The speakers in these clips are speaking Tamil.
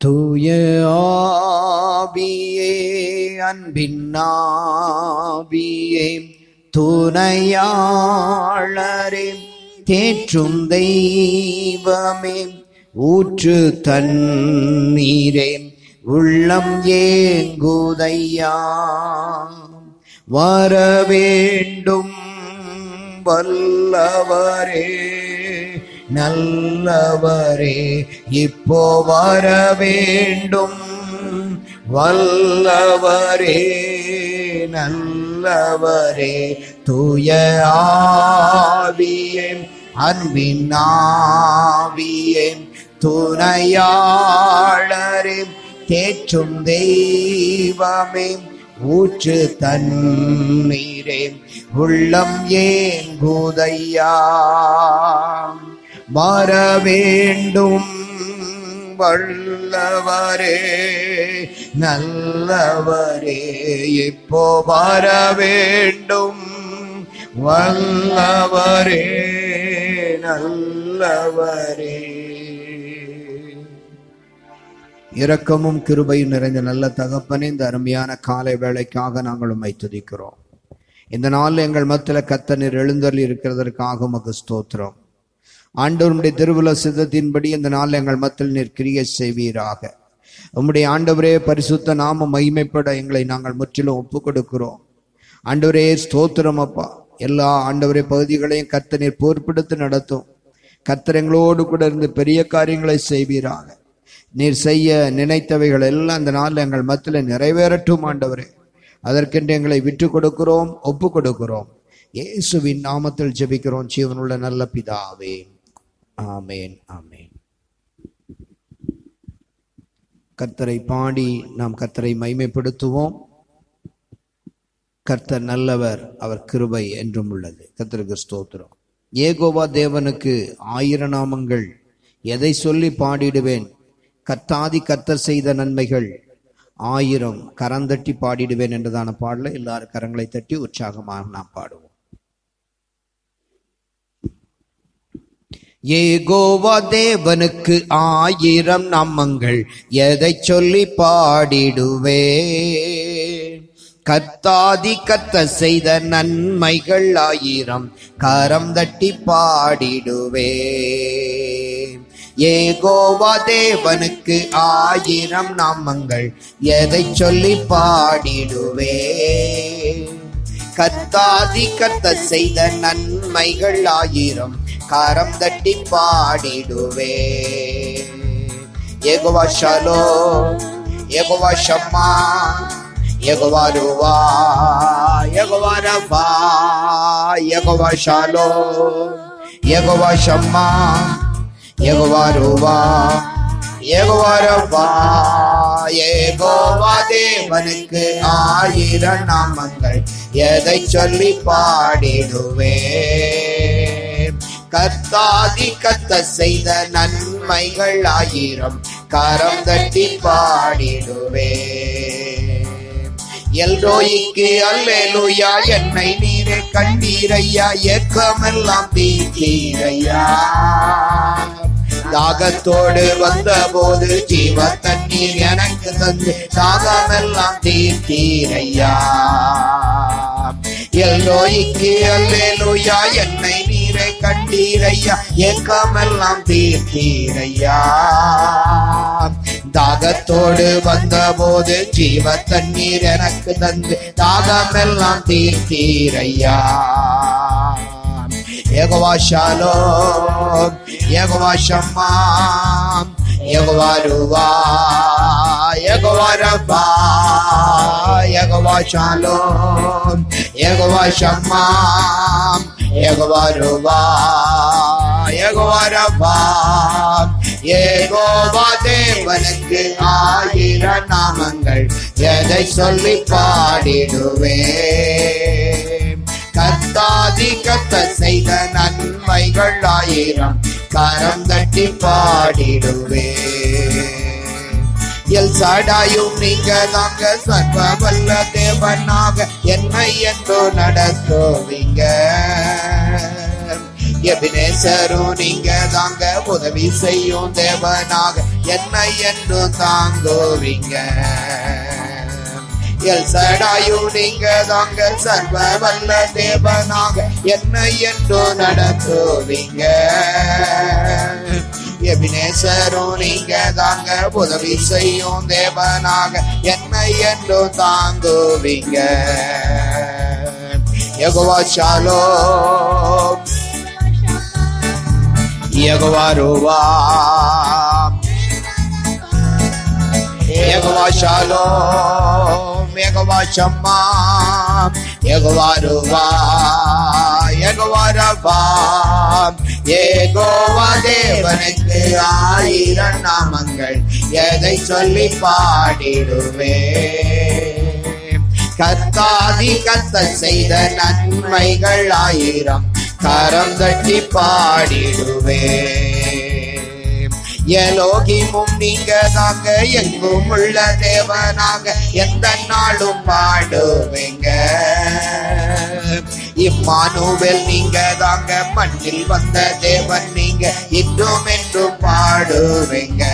தூய ஆவியே அன்பின் ஆவியே துணையாளரே தேற்றும் தெய்வமே ஊற்று தண்ணீரே உள்ளம் ஏங்குதையா வர வேண்டும் வல்லவரே நல்லவரே இப்போ வர வேண்டும் வல்லவரே நல்லவரே தூய ஆவியே அன்பின் ஆவியே துணையாளரே தேற்றும் தெய்வமே ஊற்று தண்ணீரே உள்ளம் ஏங்குதையா வர வேண்டும் வல்லவரே நல்லவரே இப்போ வர வேண்டும் வல்லவரே நல்லவரே இரக்கமும் கிருபையும் நிறைந்த நல்ல தகப்பனே இந்த அருமையான காலை வேளைக்காக நாங்கள் உம்மை துதிக்கிறோம் இந்த நாள் எங்கள் மத்தியில் கத்தனீர் எழுந்தருள் இருக்கிறதற்காக உமக்கு ஸ்தோத்திரம் ஆண்டவருடைய திருவுல சித்தத்தின்படி இந்த நாள் எங்கள் மத்தியில் நீர் கிரிய செய்வீராக உம்முடைய ஆண்டவரே பரிசுத்த நாம மகிமைப்பட எங்களை நாங்கள் முற்றிலும் ஒப்பு கொடுக்கிறோம் ஆண்டவரே ஸ்தோத்திரம் அப்பா எல்லா ஆண்டவரே பகுதிகளையும் கத்த நீர் பொறுப்பெடுத்து நடத்தும் கத்தர் எங்களோடு கூட இருந்து பெரிய காரியங்களை செய்வீராக நீர் செய்ய நினைத்தவைகள் எல்லாம் இந்த நாளில் எங்கள் மத்தியில் நிறைவேறட்டும் ஆண்டவரே அதற்கென்று எங்களை விட்டு கொடுக்கிறோம் ஒப்பு கொடுக்கிறோம் இயேசுவின் நாமத்தில் ஜெபிக்கிறோம் ஜீவனுள்ள நல்ல பிதாவே ஆமேன் ஆமேன் கர்த்தரை பாடி நாம் கர்த்தரை மைமைப்படுத்துவோம் கர்த்தர் நல்லவர் அவர் கிருபை என்றும் உள்ளது கர்த்தருக்கு ஸ்தோத்திரம் ஏகோவா தேவனுக்கு ஆயிர நாமங்கள் எதை சொல்லி பாடிடுவேன் கர்த்தாதி கர்த்தர் செய்த நன்மைகள் ஆயிரம் கரந்தட்டி பாடிடுவேன் என்றதான பாடல எல்லாரும் கரங்களை தட்டி உற்சாகமாக நாம் பாடுவோம் ஏகோவா தேவனுக்கு ஆயிரம் நாமங்கள் எதை சொல்லி பாடிடுவே கத்தாதி கத்த செய்த நன்மைகள் ஆயிரம் கரம் தட்டி பாடிடுவே ஏகோவா தேவனுக்கு ஆயிரம் நாமங்கள் எதை சொல்லி பாடிடுவே கத்தாதி கத்த செய்த நன்மைகள் ஆயிரம் கரம் தட்டி பாடிடுவே Jehovah Shalom Jehovah Shammah Jehovah Ruah Jehovah Rapha Jehovah Shalom Jehovah Shammah Jehovah Ruah Jehovah Rapha Jehovah தேவனுக்கு ஆயிரம் நாமங்கள் எதை சொல்லி பாடிடுவே கத்தாதி கத்த செய்த நன்மைகள் ஆயிரம் கரம் தட்டி பாடிடுவே எல்ரோய்க்கு அல்லேலுயா என்னை நீரே கண்டீரையா ஏக்கமெல்லாம் தீர்த்தீரையா தாகத்தோடு வந்த போது ஜீவ தண்ணீர் எனக்கு தந்து தாகமெல்லாம் தீர்த்தீரையா எல்லோய்க்கு அல்லேலுயா என்னை நீரை கண்டீரையா ஏக்கமெல்லாம் தீர்த்தீரையா தாகத்தோடு வந்த போது ஜீவ தண்ணீர் எனக்கு தந்து தாகமெல்லாம் தீர்த்தீரையா ஏகவா ஷாலோ ஏகவா ஷம்மா ஏகவா ருவா ஏகவா ரபா ஏகவா ஷாலோ ஏகவா ஷம்மா ஏகவா ருவா ஏகவா ரபா ஏகோவா தேவனுக்கு ஆயிர நாமங்கள் எதை சொல்லி பாடிடுவே கத்தாதி கத்த செய்த நன்மைகள் ஆயிரம் கரம் தட்டி பாடிடுவே எல் சாடாயும் நீங்க தாங்க சர்வ வல்ல தேவனாக என்னை என்றோ நடத்துவீங்க எபினேசரும் நீங்க தாங்க உதவி செய்யும் தேவனாக என்னை என்றும் தாங்குவீங்க எல்சடாயு நீங்க தாங்க சர்வ வல்ல தேவனாக என்னை என்றும் நடத்துவீங்க எபினேசரும் நீங்க தாங்க உதவி செய்யும் தேவனாக என்னை என்றும் தாங்குவீங்க Jehovah Shalom Jehovah Ruah Jehovah Shalom Jehovah Shammah Jehovah Ruah Jehovah Rapha Jehovah தேவனுக்கு ஆயிரம் நாமங்கள் எதை சொல்லி பாடிடுவே கர்த்தாதி கத்த செய்த நன்மைகள் ஆயிரம் கரம் தட்டி பாடிடுவே எலோகிமும் நீங்க தாங்க எங்கும் உள்ள தேவனாக எந்த நாளும் பாடுவேங்க இம்மானுவேல் நீங்க தாங்க மண்ணில் வந்த தேவன் நீங்க இன்றும் என்றும் பாடுவேங்க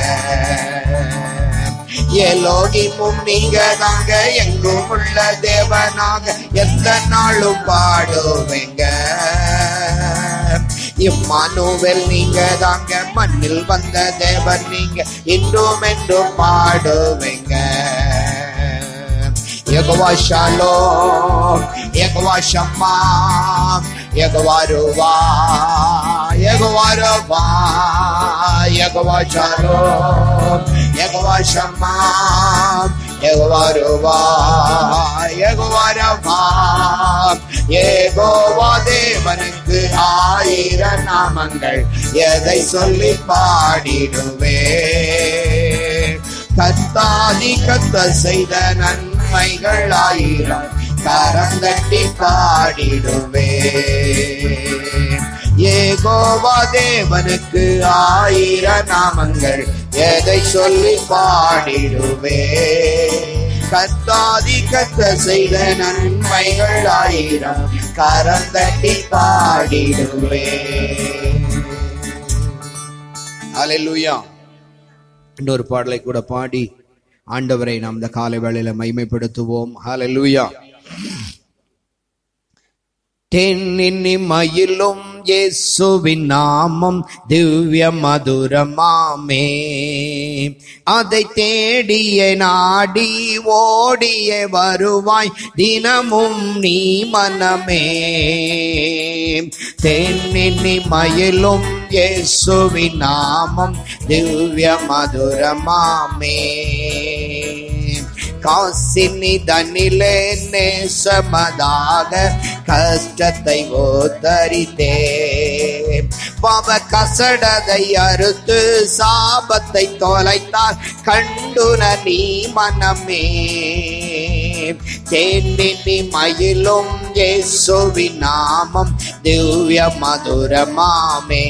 எலோகிமும் நீங்க தாங்க எங்கும் உள்ள தேவனாக எந்த நாளும் பாடுவேங்க இம்மானுவேல் நீங்க தாங்க மண்ணில் வந்த தேவன் நீங்க இன்றும் என்றும் பாடுவேங்க Jehovah Shalom Jehovah Shammah Jehovah Ruah Jehovah Rapha Jehovah Shalom Jehovah Shammah Jehovah Ruah Jehovah Rapha Jehovah தேவனுக்கு ஆயிரம் நாமங்கள் எதை சொல்லி பாடிடுவே கத்தாதி கத்த செய்த நன்மைகள் ஆயிரம் கரந்தட்டி பாடிடுவே ஏகோவா தேவனுக்கு ஆயிரம் நாமங்கள் எதை சொல்லி பாடிடுவே கத்தாதி கத்த செய்த நன்மைகள் ஆயிரம் கரந்தட்டி பாடிடுவே அலையா இன்னொரு பாடலை கூட பாடி ஆண்டவரை நாம் இந்த காலை வேளையில மைமைப்படுத்துவோம் ஹalleluya தென்னின்னி மயிலும் இயேசுவின் நாமம் திவ்ய மதுரமாமே அதை தேடிய நாடி ஓடிய வருவாய் தினமும் நீ மனமே தென்னின்னி மயிலும் இயேசுவின் நாமம் திவ்ய மதுரமாமே காசினி தனிலே நேசமதாக கஷ்டத்தை ஓத்தரித்தே பாவ கசடதை அறுத்து சாபத்தை தொலைத்தால் கண்டுன நீ மனமே தேனினி மயிலும் இயேசுவி நாமம் திவ்ய மதுரமாமே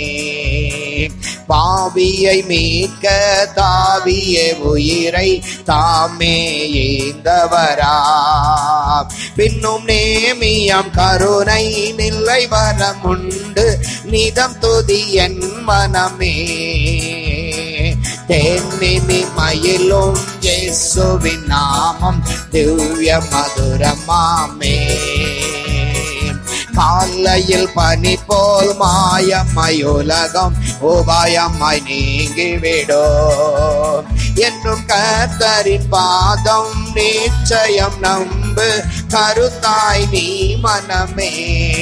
பாவியை மீட்க தாவிய உயிரை தாமே ஏந்தவரா பின்னும் நேமியம் கருணை நிலை வரமுண்டு நிதம் துதி என் மனமே தென்னினி மயிலும் இயேசுவின் நாமம் திவ்ய மதுரமாமே காலையில் பனி போல் மாயம்மாய் உலகம் உபாயம்மாய் நீங்கிவிடும் என்றும் கர்த்தரின் பாதம் நிச்சயம் நம்பு கருத்தாய் நீ மனமே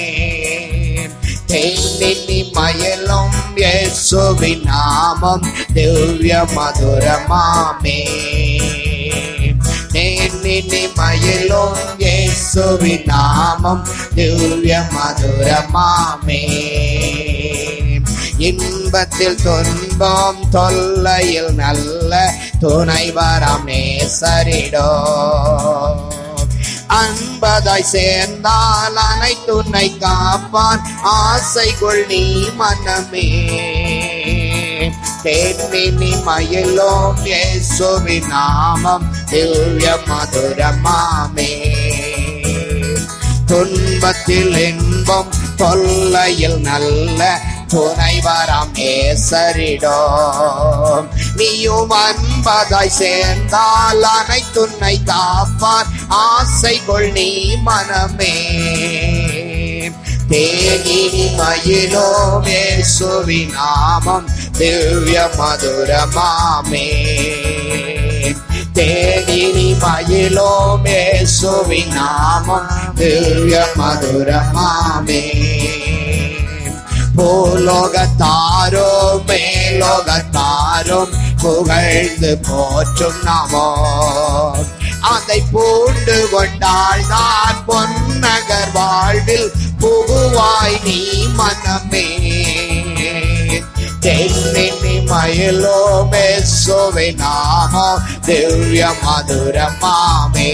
தேனினி மயலும் இயேசுவின் நாமம் திவ்ய மதுரமாமே தேனினி மயிலும் இயேசுவின் நாமம் திவ்ய மதுரமாமே இன்பத்தில் துன்பம் தொல்லையில் நல்ல துணைவரம் நேசரிடோ அன்பதாய் சேர்ந்தால் அனைத்துன்னை காப்பான் ஆசைக்குள் நீ மனமே தேனினி மயிலும் இயேசுவின் நாமம் திவ்ய மதுரமாமே துன்பத்தில் இன்பம் தொல்லையில் நல்ல துணைவரம் ஏசரிடோம் நீயும் அன்பதாய் சேர்ந்தால் அனைத்துன்னை காப்பார் ஆசை கொள் நீ மனமே தேனி மயிலோமே சுவி நாமம் திவ்ய மதுரமாமே தேனி மயிலோமே சுவி நாமம் திவ்ய மதுரமாமே பூலோகத்தாரும் மேலோகத்தாரும் புகழ்ந்து போற்றும் நாமோ அதை பூண்டு கொண்டால் நான் பொன்னகர் வாழ்வில் புகுவாய் நீ மனமே தென்னினி மயிலோ மெஸ்ஸோவை நாமோ திவ்ய மதுரமாமே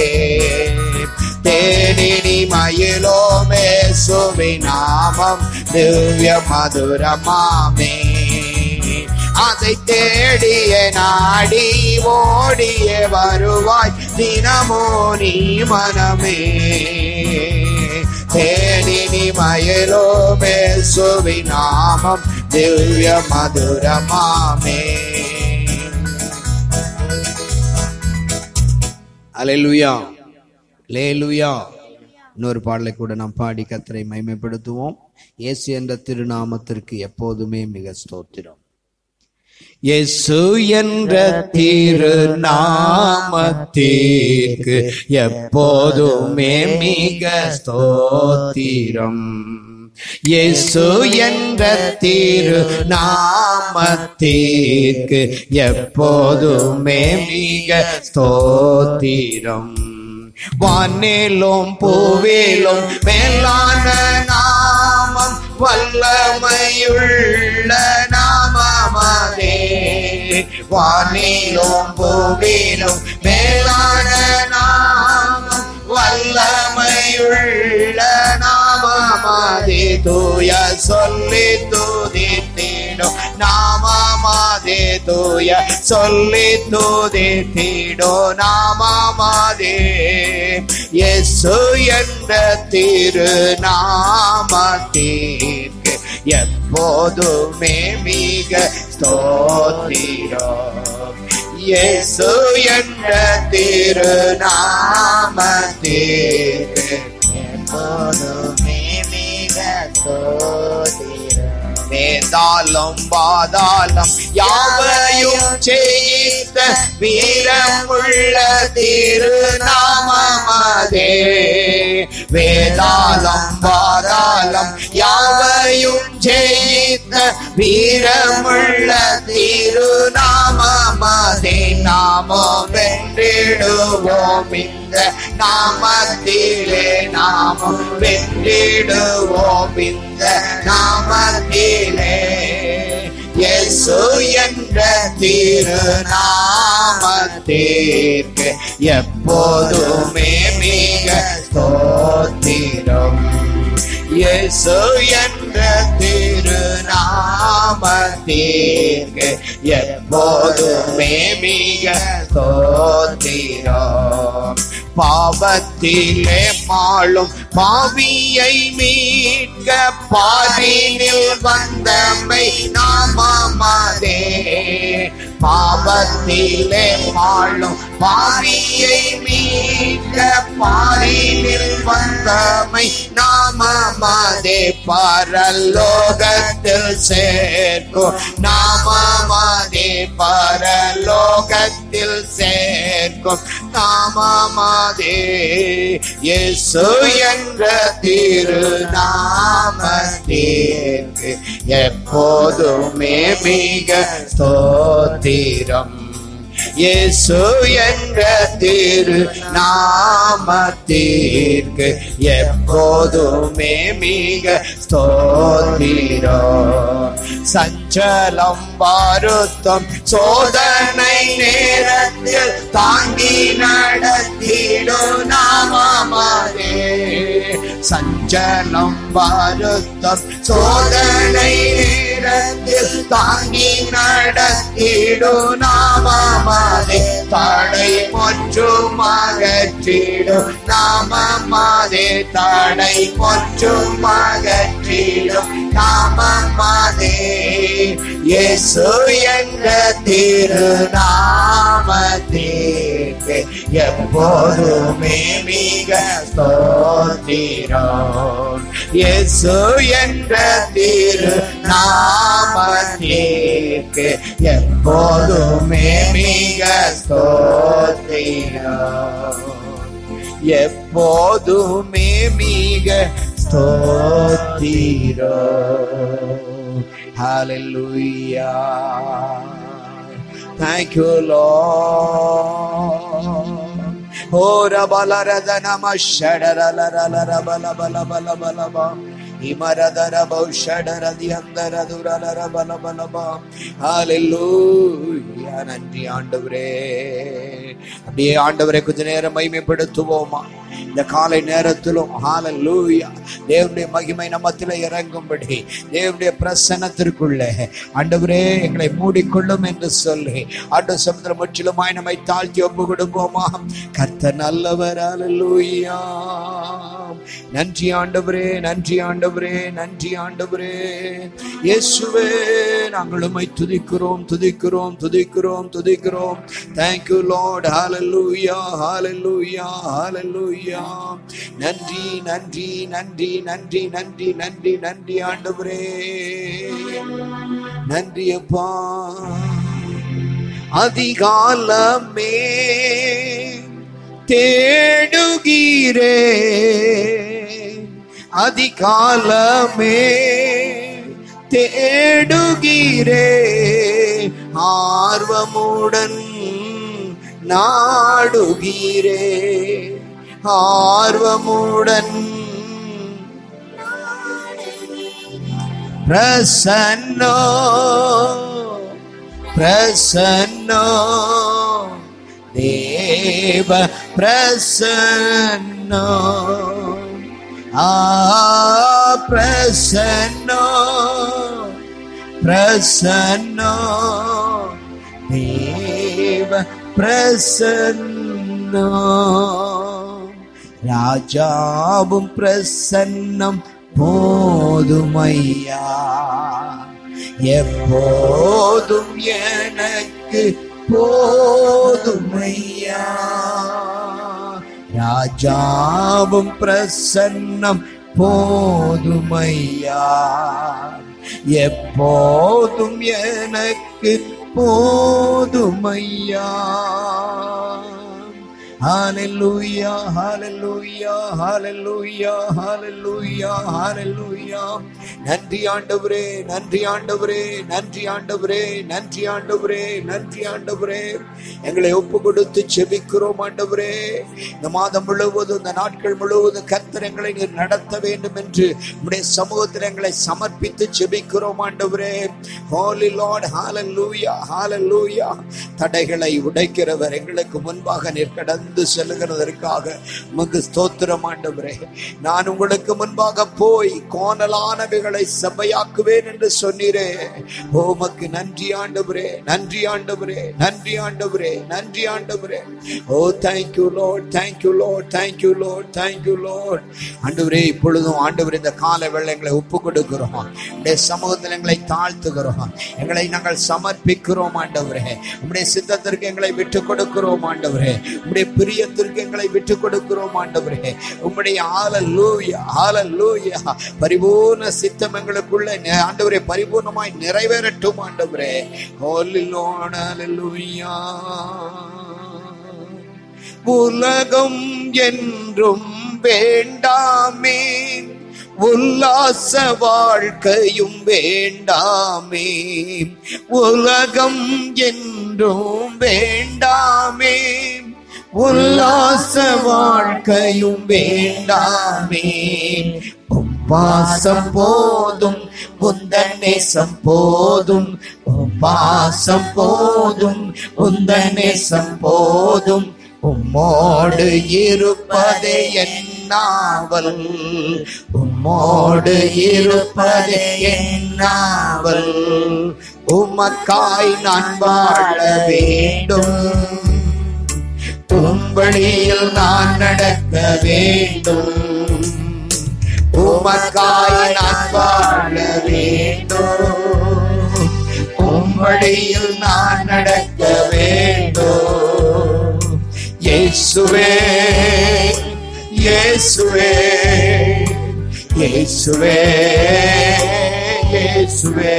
தேனினி மயிலோ மேசுவி நாமம் திவ்ய மதுரமாமே அதை தேடிய நாடி ஓடிய வருவாய் தினமோ நீ மனமே தேனினி மயிலோ மேசுவி நாமம் திவ்ய மதுரமாமே அலைலுயா லேலுயா இன்னொரு பாடலை கூட நாம் பாடி கத்தரை மைமைப்படுத்துவோம் இயேசு என்ற திருநாமத்திற்கு எப்போதுமே மிக ஸ்தோத்திரம் இயேசு என்ற திருநாமத்திற்கு எப்போதுமே மிக ஸ்தோத்திரம் இயேசு என்ற திரு நாமத்திற்கு எப்போதுமே மிக ஸ்தோத்திரம் வானிலும் பூவிலும் மேலான நாமம் வல்லமையுள்ள நாமமதே வானிலும் பூவிலும் மேலான நாமம் வல்லமையுள்ள நாமமதே தூய சொல்லி துதித்திடும் நாமமதே தூய சொல்லி துதித்திடோ நாமமதே இயேசு என்ற திரு நாமத்திற்கு எப்போதுமே மிக ஸ்தோத்திரம் இயேசு என்ற திரு நாமத்திற்கு எப்போதுமே மிக ஸ்தோத்திரம் வேதாளம் பாதாளம் யாவையும் செய்த வீரமுள்ள திருநாமமதே வேதாளம் பாதாளம் யாவையும் செய்த வீரமுள்ள திருநாமமதே நாமோ வென்றிடுவோம் இந்த நாமத்திலே நாமம் வென்றிடுவோம் இந்த நாமத்திலே இயேசு என்ற திருநாமத்திற்கு எப்போதுமே மிக ஸ்தோத்திரம் இயேசு என்ற திருநாமத்திற்கு எப்போதுமே மிக ஸ்தோத்திரம் பாவத்திலே மாளும் பாவியை மீட்க பாரினில் வந்தமை நாமமதே பாவத்திலே மாளும் பாவியை மீட்க பாரினில் வந்தமை நாமமதே பரலோகத்தில் சேர்க்கும் நாமமதே பரலோகத்தில் சேர்க்கும் நாமமதே இயேசு என்ற திருநாமத்திற்கு எப்போதுமே மிக ஸ்தோத்திரம் இயேசு என்ற திரு நாமத்திற்கு எப்போதுமே மிக ஸ்தோத்திரம் சஞ்சலம் வருத்தம் சோதனை நேரத்தில் தாங்கி நடத்திடும் நாமமாதே சஞ்சலம் வருத்தம் சோதனை நேர கரத்தில் தாங்கி நடத்திடு நாமமாதே தடை முற்றும் அகற்றிடும் நாமமாதே தடை முற்றும் அகற்றிடும் நாமமாதே இயேசு என்ற திருநாமத்திற்கு எப்போதுமே மிக ஸ்தோத்திரம் இயேசு என்ற திரு நாமத்திற்கு எப்போதுமே மிக ஸ்தோத்திரம் எப்போதுமே மிக ஸ்தோத்திரம் Hallelujah. Thank you, Lord. Oh, Rabalarada Namashadaralarabalabalabalabalaba. Imaradara Shadara Diandara Hallelujah. நன்றி ஆண்டவரே அப்படியே ஆண்டவரை கொஞ்ச நேரம் மைமைப்படுத்துவோமா இந்த காலை நேரத்திலும் ஹalleluya தேவனுடைய மகிமை நம்மத்தில இறங்கும்படி தேவனுடைய பிரசன்னத்திற்குள்ள ஆண்டவரே எங்களை மூடிக்கொள்ளும் என்று சொல்லி ஆண்டு சமுத்திரம் முற்றிலுமாய் நம்மை தாழ்த்தி ஒப்பு கொடுப்போமா கர்த்தர் நல்லவர் ஹalleluya நன்றி ஆண்டவரே நன்றி ஆண்டவரே நன்றி ஆண்டவரே இயேசுவே நாங்கள் உம்மை துதிக்கிறோம் துதிக்கிறோம் துதிக்கிறோம் துதிக்கிறோம் thank you lord hallelujah hallelujah hallelujah நன்றி நன்றி நன்றி நன்றி நன்றி நன்றி நன்றி ஆண்டவரே நன்றி அப்பா அதிகாலமே தேடுகிறே அதிகாலமே தேடுகிறே ஆர்வமுடன் நாடுகிறே ஆர்வமுடன் பிரசன்னோ பிரசன்னோ தேவ பிரசன்னோ ஆ பிரசன்னோ பிரசன்னோ தேவ பிரசன்னோ ராஜாவும் பிரசன்னம் போதுமையா எப்போதும் எனக்கு போதுமையா ராஜாவும் பிரசன்னம் போதுமையா எப்போதும் எனக்கு போதுமையா Hallelujah, hallelujah, hallelujah, hallelujah, hallelujah. நன்றி ஆண்டவரே நன்றி ஆண்டவரே நன்றி ஆண்டவரே நன்றி ஆண்டவரே நன்றி ஆண்டவரே எங்களை ஒப்பு கொடுத்து செபிக்கிறோம் ஆண்டவரே இந்த மாதம் முழுவதும் இந்த நாட்கள் முழுவதும் கர்த்தர் எங்களை நீர் நடத்த வேண்டும் என்று உடைய சமூகத்தில் எங்களை சமர்ப்பித்து செபிக்கிறோம் ஆண்டவரே ஹோலி லார்ட் ஹalleluya ஹalleluya தடைகளை உடைக்கிறவர் எங்களுக்கு முன்பாக நீர் கடந்து செல்லுகிறதற்காக உமக்கு ஸ்தோத்திரம் ஆண்டவரே நான் உங்களுக்கு முன்பாக போய் கோணலானவைகளை செவ்வையாக்குவேன் என்று சொன்னீரே ஓ உமக்கு நன்றி ஆண்டவரே நன்றி ஆண்டவரே நன்றி ஆண்டவரே நன்றி ஆண்டவரே oh thank you Lord thank you Lord thank you Lord thank you Lord ஆண்டவரே இப்பொழுதும் ஆண்டவர் இந்த கால வேளை எங்களை ஒப்பு கொடுக்கிறோம் உடைய சமூகத்தில் எங்களை தாழ்த்துகிறோம் எங்களை நாங்கள் சமர்ப்பிக்கிறோம் ஆண்டவரே உம்முடைய சித்தத்திற்கு எங்களை விட்டு கொடுக்கிறோம் ஆண்டவரே உம்முடைய பிரியத்திற்கு எங்களை விட்டு கொடுக்கிறோம் ஆண்டவரே உம்முடைய ஆலலூயா ஆலலூயா பரிபூர்ண சித்தம் எங்களுக்குள்ள நி- ஆண்டவரே பரிபூர்ணமாய் நிறைவேறட்டும் ஆண்டவரே ஹோலி லோட் ஹalleluya உலகம் என்றும் வேண்டாமே உல்லாச வாழ்க்கையும் வேண்டாமே உலகம் என்றும் வேண்டாமே உல்லாச வாழ்க்கையும் வேண்டாமே பாசம் போதும் உந்தன் நேசம் போதும் பாசம் போதும் உந்தன் நேசம் போதும் உம்மோடு இருப்பதே என்னாவல் உம்மோ உம்மோடு இருப்பதே என்னாவல் உமக்காய் நான் வாழ வேண்டும் உம்படியில் நான் நடக்க வேண்டும் உமக்காய் நான் வாழ வேண்டும் உம்படியில் நான் நடக்க வேண்டும் இயேசுவே இயேசுவே இயேசுவே இயேசுவே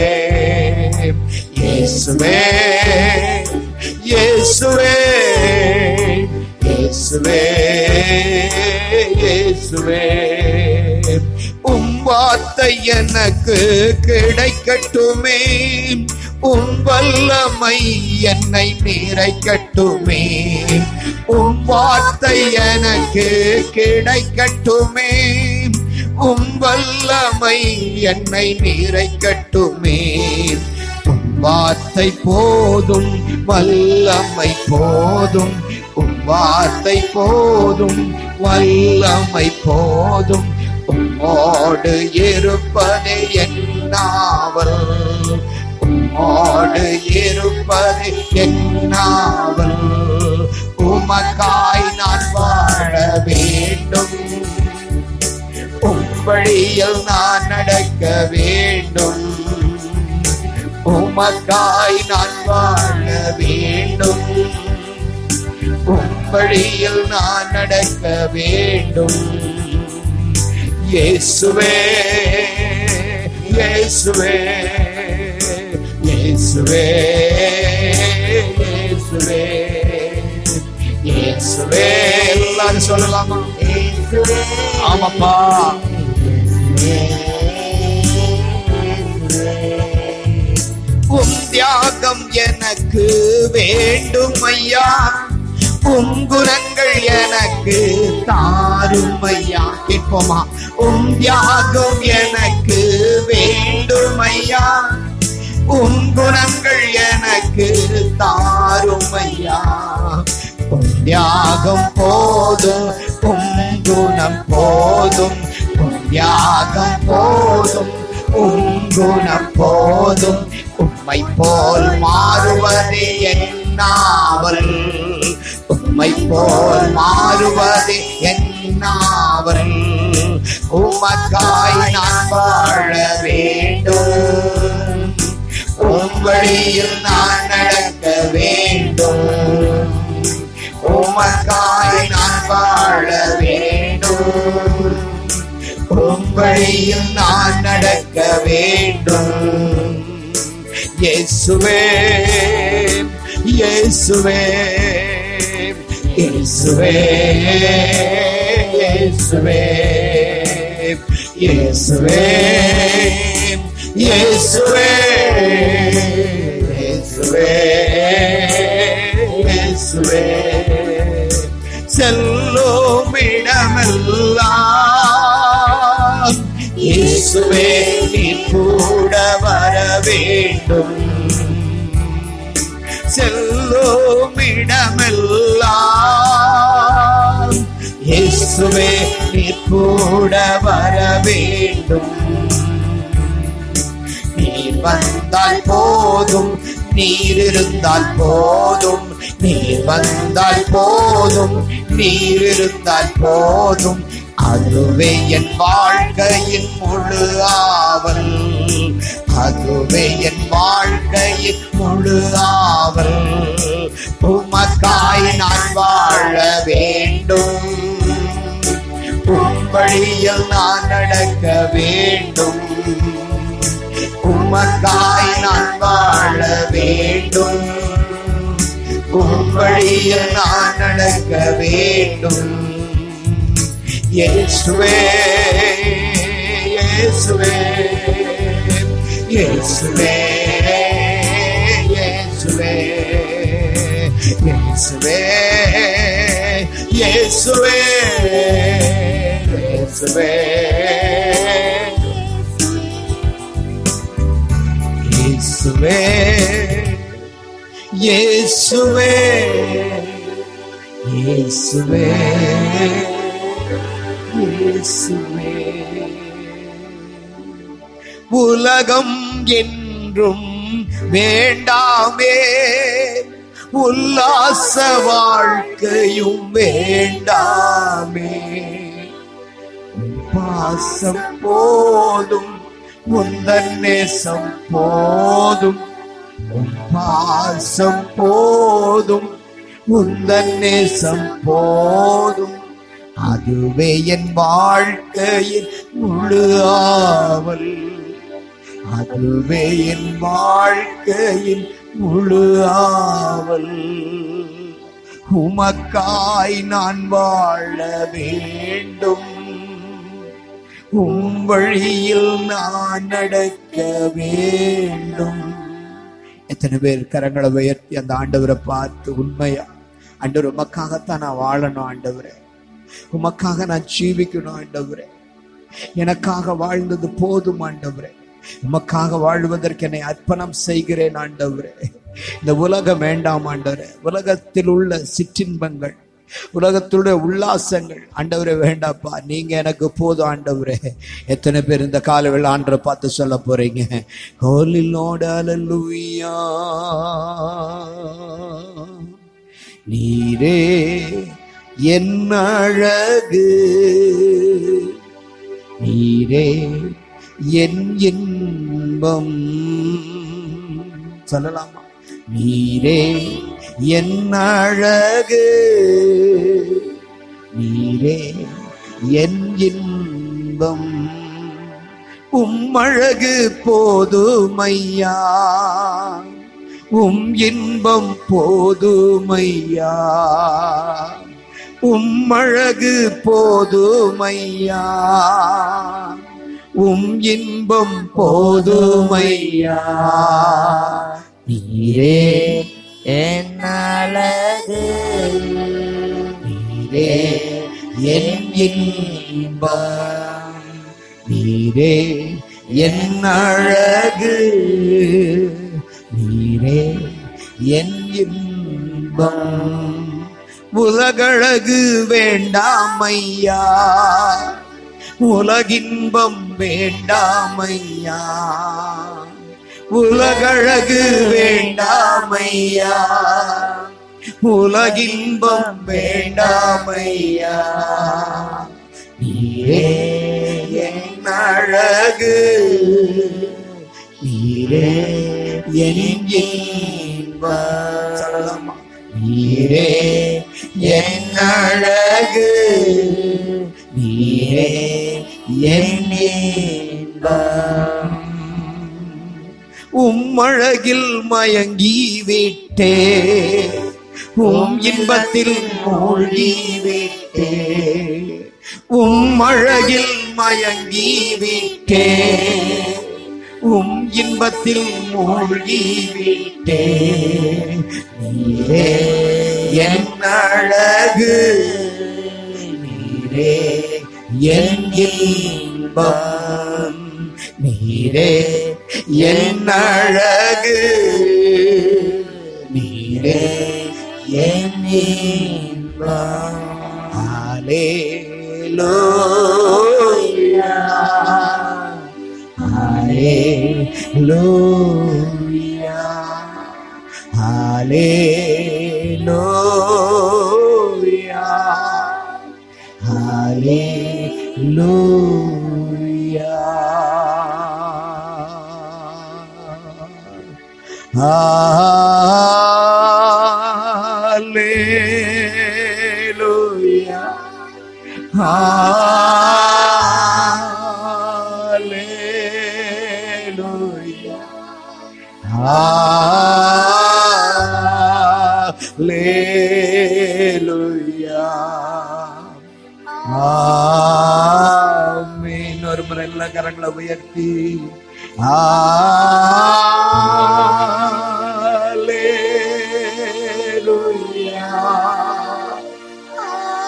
இயேசுவே இயேசுவே இயேசுவே இயேசுவே உம் வார்த்தை எனக்கு கிடைக்கட்டுமே உம் வல்லமை என்னை நிறைக்கட்டுமே உம் வார்த்தை எனக்கு கிடைக்கட்டுமே உம் வல்லமை என்னை நிறைக்கட்டுமே உம் வார்த்தை போதும் வல்லமை போதும் உம் வார்த்தை போதும் வல்லமை போதும் உம்மோடு இருப்பது என்னாவல் உம்மோடு இருப்பது என்னாவல் உமக்காய் நான் வாழ வேண்டும் உம்படியில் நான் நடக்க வேண்டும் உமக்காய் நான் வாழ வேண்டும் உம்படியில் நான் நடக்க வேண்டும் இயேசுவே இயேசுவே இயேசுவே இயேசுவே இயேசுவே எல்லாரும் சொல்லலாமா ஆமாப்பா உம் தியாகம் எனக்கு வேண்டும் ஐயா உம் குணங்கள் எனக்கு தாரும் ஐயா கேட்போமா உம் தியாகம் எனக்கு வேண்டும் ஐயா உம் குணங்கள் எனக்கு தாரும் ஐயா உம் தியாகம் போதும் உம் குணம் போதும் உம் தியாகம் போதும் உம் குணம் போதும் உம்மை போல் மாறுவதே என்னாவல் உம்மை போல் மாறுவதே என்னாவல் உமக்காய் நான் வாழ வேண்டும் உம்படியில் நான் நடக்க வேண்டும் உமக்காய் நான் வாழ வேண்டும் உம்படியில் நான் நடக்க வேண்டும் இயேசுவே இயேசுவே இயேசுவே இயேசுவே இயேசுவே இயேசுவே இயேசுவே இயேசுவே செல்லும் இடமெல்லாம் இயேசுவே நீ கூட வர வேண்டும் செல்லும் இடமெல்லாம் இயேசுவே நீ கூட வர வேண்டும் நீர் வந்தால் போதும் நீர் இருந்தால் போதும் நீர் வந்தால் போதும் நீர் இருந்தால் போதும் அதுவே என் வாழ்க்கையின் முழு ஆவல் அதுவே என் வாழ்க்கையின் முழு ஆவல் உமக்காய் நான் வாழ வேண்டும் உம் வழியில் நான் நடக்க வேண்டும் உமக்காய் நான் வாழ வேண்டும் உம் வழியில் நான் நடக்க வேண்டும் இயேசுவே இயேசுவே இயேசுவே இயேசுவே இயேசுவே இயேசுவே இயேசுவே இயேசுவே இயேசுவே இயேசுவே இயேசுவே உலகம் என்றும் வேண்டாமே உல்லாச வாழ்க்கையும் வேண்டாமே பாசம் போதும் உந்தன் நேசம் போதும் உன் பாசம் போதும் உந்தன் நேசம் போதும் அதுவே என் வாழ்க்கையின் முழு ஆவல் அதுவே என் வாழ்க்கையின் முழு ஆவல் உமக்காய் நான் வாழ வேண்டும் உம் வழியில் நான் நடக்க வேண்டும் எத்தனை பேர் கரங்களை உயர்த்தி அந்த ஆண்டவரை பார்த்து உண்மையா ஆண்டவர் உமக்காகத்தான் நான் வாழணும் ஆண்டவரே உமக்காக நான் ஜீவிக்கணும் ஆண்டவரே எனக்காக வாழ்ந்தது போதும் ஆண்டவரே உமக்காக வாழ்வதற்கு என்னை அர்ப்பணம் செய்கிறேன் ஆண்டவரே இந்த உலகம் வேண்டாம் ஆண்டவரே உலகத்தில் உள்ள சிற்றின்பங்கள் உலகத்துடைய உல்லாசங்கள் ஆண்டவரே வேண்டாப்பா நீங்க எனக்கு போதும் ஆண்டவரே எத்தனை பேர் இந்த காலவில் ஆண்டரை பார்த்து சொல்ல போறீங்க ஹோலி லோட அலலுயா நீரே என் அழகு நீரே என் இன்பம் சொல்லலாமா நீரே என் அழகு நீரே என் இன்பம் உம்மழகு போதுமையா உம் இன்பம் போதுமையா உம்மழகு போதுமையா உம் இன்பம் போதுமையா நீரே என் அழகு நீரே என் இன்பம் நீரே என் அழகு நீரே என் இன்பம் உலகழகு வேண்டாமையா உலகின்பம் வேண்டாமையா உலகழகு வேண்டாமையா உலகின்பம் வேண்டாமையா நீரே என் அழகு நீரே என் இன்பம் சொல்லலாமா? நீரே என் அழகு நீரே என் இன்பம் உம்மழகில் மயங்கி விட்டே உம் இன்பத்தில் மூழ்கி விட்டே உம் அழகில் மயங்கி விட்டே உம் இன்பத்தில் மூழ்கி விட்டே நீரே என் அழகு நீரே என் இன்பம் நீரே என் அழகு நீரே என் இன்பம் ஹalleluya ஹalleluya ஹalleluya ஹalleluya Hallelujah. Hallelujah. Hallelujah. ஆமென் ஒரு முறை எல்லா கரங்களை உயர்த்தி Hallelujah.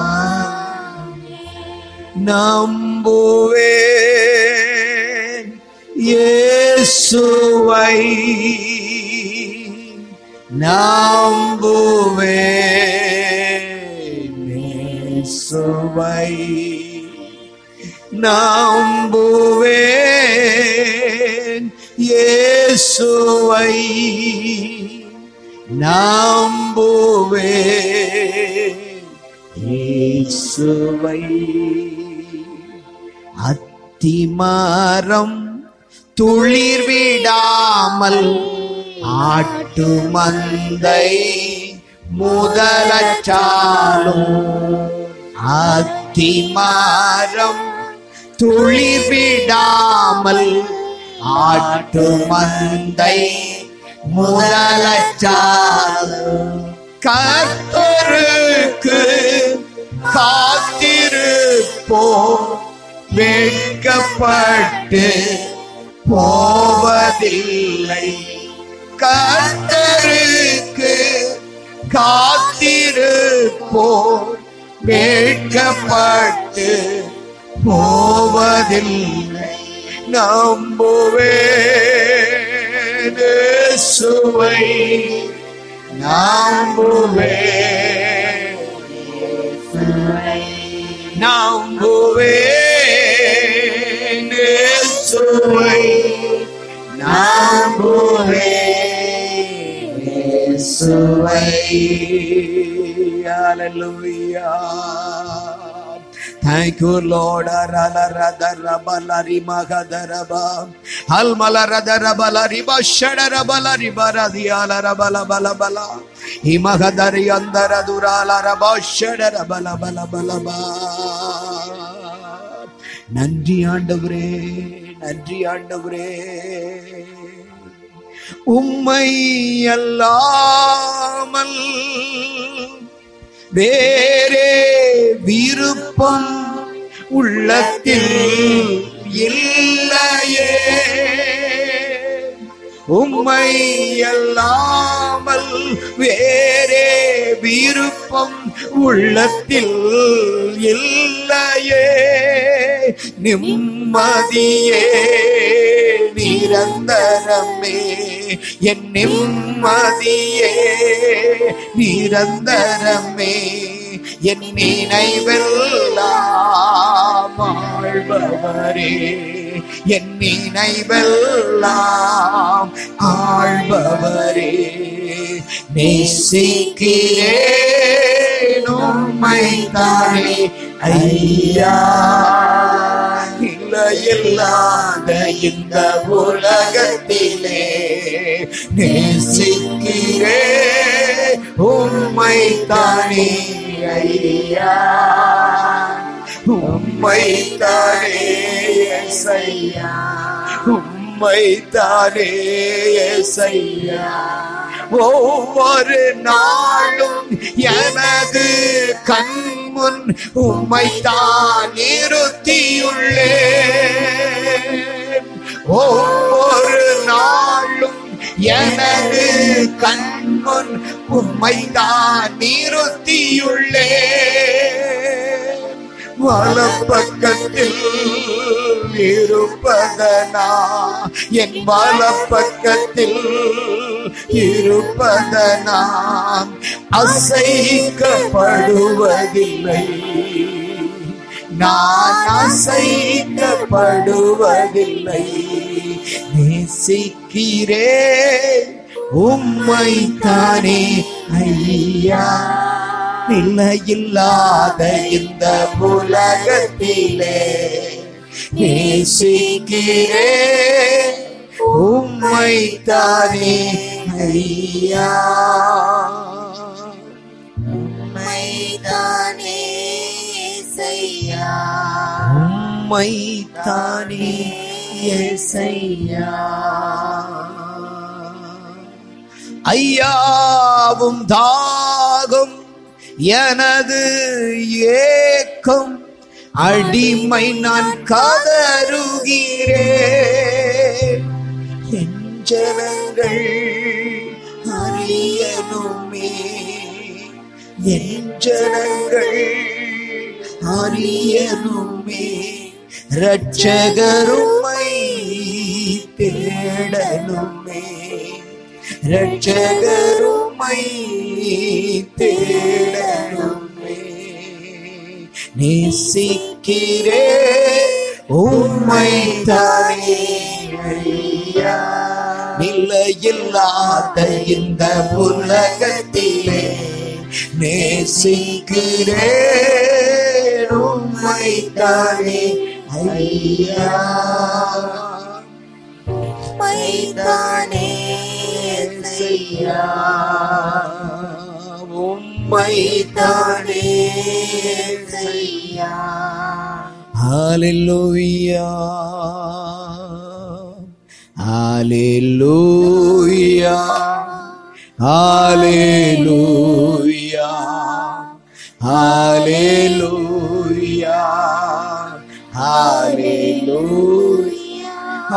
நம்புவேன் இயேசுவை நம்புவேன் இயேசுவை நம்புவேன் இயேசுவை நம்புவேன் இயேசுவை அத்திமரம் துளிர் விடாமல் ஆட்டு மந்தை முதலச்சாலும் அத்திமரம் துளிர் விடாமல் ஆட்டு மந்தை முதலச்சாலும் கர்த்தருக்கு காத்திருப்போம் வெட்கப்பட்டு போவதில்லை கர்த்தருக்கு காத்திருப்போம் வெட்கப்பட்டு போவதில்லை நம்புவேன் சுவை நம்புவேன் நம்புவேன் சுவை நம்புவேன் சுவை Hallelujah. Thank you, Lord. Aralaradarabalari magadaraba. Almalaradarabala shadarabalari radiala rabala bala bala. Himagadari andara durala raba shadarabala bala bala ba. நன்றி ஆண்டவரே நன்றி ஆண்டவரே உம்மை அல்லாமல் வேறே விருப்பம் உள்ளத்தில் இல்லையே உம்மை அல்லாமல் வேறே விருப்பம் உள்ளத்தில் இல்லையே நிம்மதியே நிரந்தரமே என் நிம்மதியே நிரந்தரமே என் நினைவெல்லாம் ஆழ்பவரே என் நினைவெல்லாம் ஆழ்பவரே நேசிக்கிறேன் உம்மை தானே ஐயா இல்லை இல்லாத இந்த உலகத்திலே நேசிக்கிறே உம்மை தானே ஐயா உம்மை தானே செய்யா உம்மை தானே செய்யா ஒவ்வொரு நாளும் எனது கண்முன் உம்மை தான் நிறுத்தியுள்ளேன் ஒவ்வொரு நாளும் எனது கண்முன் உம்மை தான் நிறுத்தியுள்ளேன் வலப்பக்கத்தில் இருப்பதனா என் வலப்பக்கத்தில் இருப்பதனா அசைக்கப்படுவதில்லை நான் அசைக்கப்படுவதில்லை நேசிக்கிறே உம்மை தானே ஐயா நிலையில்லாத இந்த உலகத்திலே நேசிக்கிறே உம்மை தானே ஐயா உம்மைதானே இயேசையா. உம்மை தானே இயேசையா ஐயாவும் தாகம் எனது ஏக்கம் அடிமை நான் கதறுகிறேன் என் ஜனங்கள் அறியணுமே என் ஜனங்கள் அறியணுமே ரட்சகருமை தேடணுமே ரட்சகருமை தேடணுமே நேசிக்கிறே உம்மை தானே ஐயா நிலையில்லாத இந்த உலகத்திலே நேசிக்கிறே உம்மை தானே ஐயா மைதானே செய்யா உம்மை தானே செய்யா ஹalleluya ஹalleluya ஹalleluya ஹalleluya ஹalleluya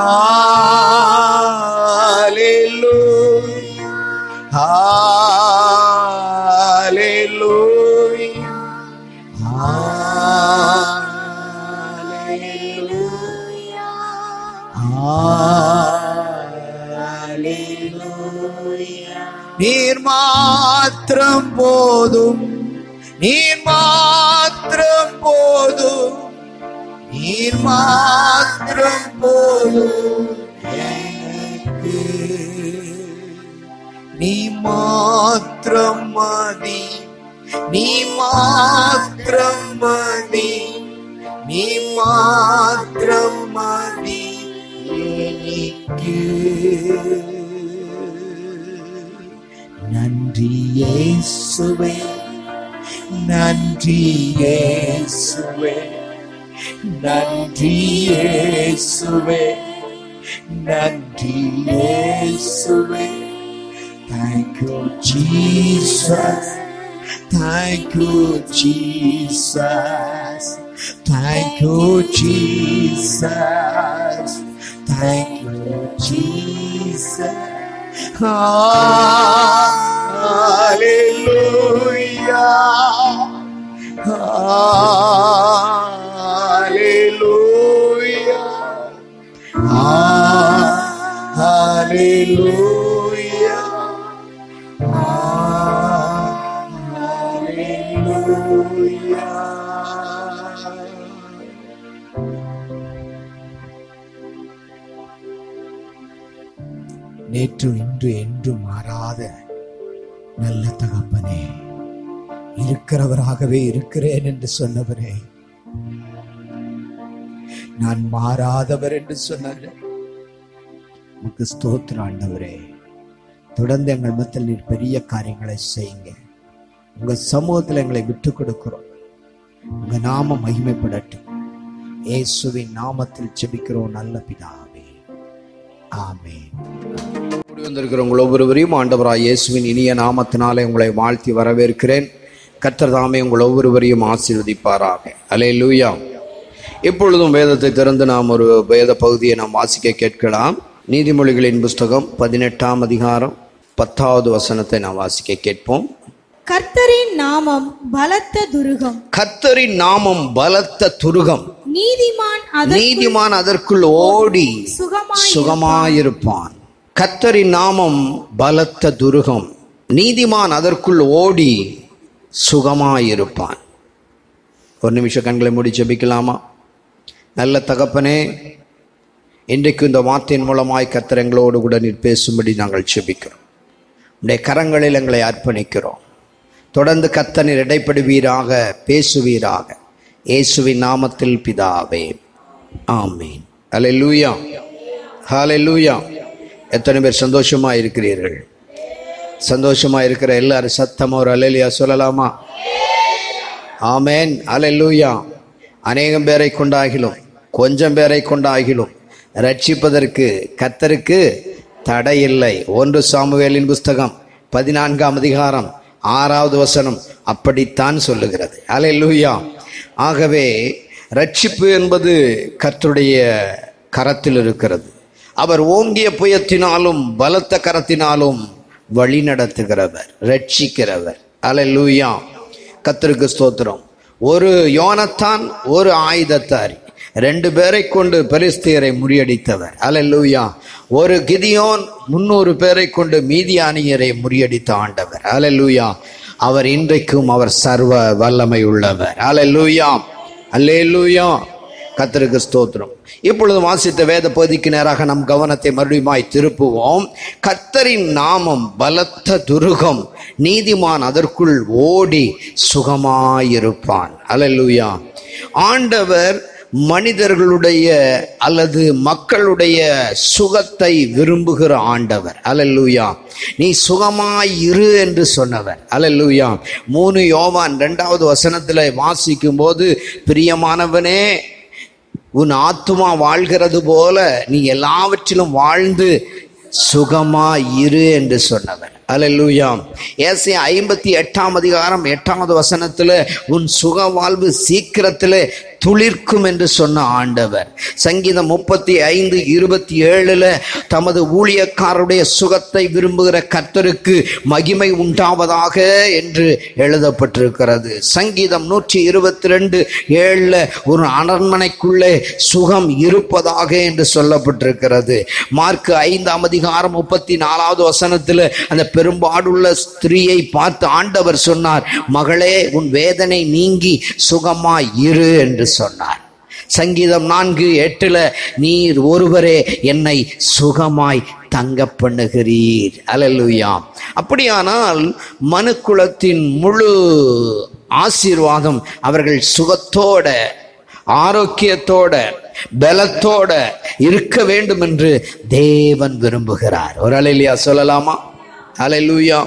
ஹalleluya ஹalleluya நீர் மாத்திரம் போதும் நீர் மாத்திரம் போதும் நீர் மாத்திரம் போதும் எனக்கு. நீ மாத்திரம் மதி நீ மாத்திரம் மதி நீ மாத்திரம் மதி எனக்கு நன்றி இயேசுவே நன்றி இயேசுவே நன்றி இயேசுவே நன்றி இயேசுவே Thank you, Jesus. Thank you, Jesus. Thank you, Jesus. Thank you, Jesus. Hallelujah. Hallelujah. Hallelujah. Hallelujah. நேற்று இன்று என்று மாறாத நல்ல தகப்பனே இருக்கிறவராகவே இருக்கிறேன் என்று சொன்னவரே நான் மாறாதவர் என்று சொன்னார் உமக்கு ஸ்தோத்திரம் ஆண்டவரே தொடர்ந்து எங்கள் மத்தியில் நீர் பெரிய காரியங்களை செய்யுங்க உங்க சமூகத்தில் எங்களை விட்டு கொடுக்கிறோம் உங்க நாம மகிமைப்படட்டும் இயேசுவின் நாமத்தில் ஜெபிக்கிறோம் நல்ல பிதாவே ஆமென் கூடி வந்திருக்கிற உங்கள் ஒவ்வொருவரையும் ஆண்டவராய் இயேசுவின் இனிய நாமத்தினாலே உங்களை வாழ்த்தி வரவேற்கிறேன் கர்த்தர் தாமே உங்கள் ஒவ்வொருவரையும் ஆசீர்வதிப்பாராக அலே லூயா இப்பொழுதும் வேதத்தை திறந்து நாம் ஒரு வேத பகுதியை நாம் வாசிக்க கேட்கலாம் நீதிமொழிகளின் புஸ்தகம் பதினெட்டாம் அதிகாரம் பத்தாவது வசனத்தை நாம் வாசிக்க கேட்போம் கர்த்தரின் நாமம் பலத்த துருகம் கர்த்தரின் நாமம் பலத்த துருகம் நீதிமான் அதற்குள் நீதிமான் அதற்குள் ஓடி சுகமாய் சுகமாயிருப்பான் கர்த்தரின் நாமம் பலத்த துருகம் நீதிமான் அதற்குள் ஓடி சுகமாயிருப்பான் ஒரு நிமிஷம் கண்களை மூடி ஜெபிக்கலாமா நல்ல தகப்பனே இன்றைக்கு இந்த வார்த்தையின் மூலமாய் கர்த்தர் எங்களோடு கூட நீர் பேசும்படி நாங்கள் ஜெபிக்கிறோம் உடைய கரங்களில் எங்களை அர்ப்பணிக்கிறோம் தொடர்ந்து கர்த்தனில் இடைப்படுவீராக பேசுவீராக இயேசுவின் நாமத்தில் பிதாவே ஆமீன் ஹalleluya ஹalleluya எத்தனை பேர் சந்தோஷமா இருக்கிறீர்கள் சந்தோஷமா இருக்கிற எல்லாரும் சத்தமா ஒரு அலையிலியா சொல்லலாமா ஆமேன் அலல்லூயா அநேகம் பேரை கொண்டாகிலும் கொஞ்சம் பேரை கொண்டாகிலும் ரட்சிப்பதற்கு கத்தருக்கு தடை இல்லை ஒன்று சாமுவேலின் புஸ்தகம் பதினான்காம் அதிகாரம் ஆறாவது வசனம் அப்படித்தான் சொல்லுகிறது அலல்லூயா ஆகவே ரட்சிப்பு என்பது கர்த்தருடைய கரத்தில் இருக்கிறது அவர் ஓங்கிய புயத்தினாலும் பலத்த கரத்தினாலும் வழி நடத்துகிறவர் ரட்சிக்கிறவர் அலல்லூயா கத்தருக்கு ஸ்தோத்திரம் ஒரு யோனத்தான் ஒரு ஆயுதத்தாரி ரெண்டு பேரை கொண்டு பெலிஸ்தியரை முறியடித்தவர் அல்லேலூயா ஒரு கிதியோன் முன்னூறு பேரை கொண்டு மீதியானியரை முறியடித்த ஆண்டவர் அல்லேலூயா அவர் இன்றைக்கும் அவர் சர்வ வல்லமை உள்ளவர் அல்லேலூயா அல்லேலூயா கத்தருக்கு ஸ்தோத்திரம் இப்பொழுது வாசித்த வேத பகுதிக்கு நேராக நம் கவனத்தை மறுபடியுமாய் திருப்புவோம் கத்தரின் நாமம் பலத்த துருகம் நீதிமான் அதற்குள் ஓடி சுகமாயிருப்பான் அல்லேலூயா ஆண்டவர் மனிதர்களுடைய அல்லது மக்களுடைய சுகத்தை விரும்புகிற ஆண்டவர் அல்லேலூயா நீ சுகமாய் இரு என்று சொன்னவர் அல்லேலூயா மூணு யோவான் இரண்டாவது வசனத்தில் வாசிக்கும் போது பிரியமானவனே உன் ஆத்துமா வாழ்கிறது போல நீ எல்லாவற்றிலும் வாழ்ந்து சுகமா இரு என்று சொன்னவர் அல்லேலூயா ஏசை ஐம்பத்தி எட்டாம் அதிகாரம் எட்டாவது வசனத்துல உன் சுக வாழ்வு சீக்கிரத்தில் துளிர்க்கும் என்று சொன்ன ஆண்டவர் சங்கீதம் முப்பத்தி ஐந்து இருபத்தி ஏழுல தமது ஊழியக்காரருடைய சுகத்தை விரும்புகிற கர்த்தருக்கு மகிமை உண்டாவதாக என்று எழுதப்பட்டிருக்கிறது சங்கீதம் நூற்றி இருபத்தி ரெண்டு ஏழுல ஒரு அரண்மனைக்குள்ளே சுகம் இருப்பதாக என்று சொல்லப்பட்டிருக்கிறது மார்க் ஐந்தாம் அதிகாரம் முப்பத்தி நாலாவது வசனத்தில் அந்த பெரும்பாடுள்ள ஸ்திரீயை பார்த்து ஆண்டவர் சொன்னார் மகளே உன் வேதனை நீங்கி சுகமாய் இரு என்று சொன்னார் சங்கீதம் நான்கு எட்டுல நீர் ஒருவரே என்னை சுகமாய் தங்க பண்ணுகிறீர் அல்லேலூயா அப்படியானால் மனுக்குலத்தின் முழு ஆசீர்வாதம் அவர்கள் சுகத்தோட ஆரோக்கியத்தோட பலத்தோட இருக்க வேண்டும் என்று தேவன் விரும்புகிறார் ஒரு அலையிலியா சொல்லலாமா அலையிலூயா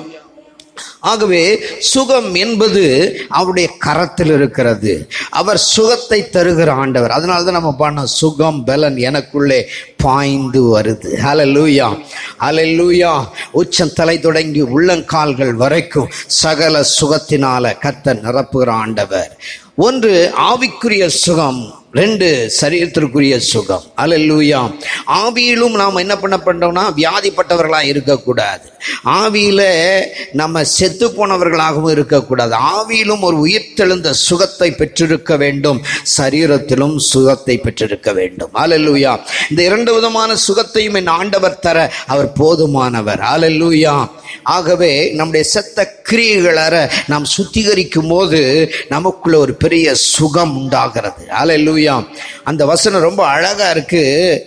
ஆகவே சுகம் என்பது அவருடைய கரத்தில் இருக்கிறது அவர் சுகத்தை தருகிற ஆண்டவர் அதனால தான் நம்ம பண்ண சுகம் பலன் எனக்குள்ளே பாய்ந்து வருது ஹalleluya ஹalleluya உச்சம் தலை தொடங்கி உள்ளங்கால்கள் வரைக்கும் சகல சுகத்தினால கர்த்தர் நிரப்புகிற ஆண்டவர் ஒன்று ஆவிக்குரிய சுகம் ரெண்டு சரீரத்திற்குரிய சுகம் அல்லேலூயா ஆவியிலும் நாம் என்ன பண்ண பண்றோம்னா வியாதிப்பட்டவர்களாக இருக்கக்கூடாது ஆவியில நம்ம செத்து போனவர்களாகவும் இருக்கக்கூடாது ஆவியிலும் ஒரு உயிர்த்தெழுந்த சுகத்தை பெற்றிருக்க வேண்டும் சரீரத்திலும் சுகத்தை பெற்றிருக்க வேண்டும் அல்லேலூயா இந்த இரண்டு விதமான சுகத்தையும் என் ஆண்டவர் தர அவர் போதுமானவர் அல்லேலூயா ஆகவே நம்முடைய செத்த கிரியைகளற நாம் சுத்திகரிக்கும் போது நமக்குள்ள ஒரு பெரிய சுகம் உண்டாகிறது அல்லேலூயா அந்த வசனம் ரொம்ப அழகா இருக்கு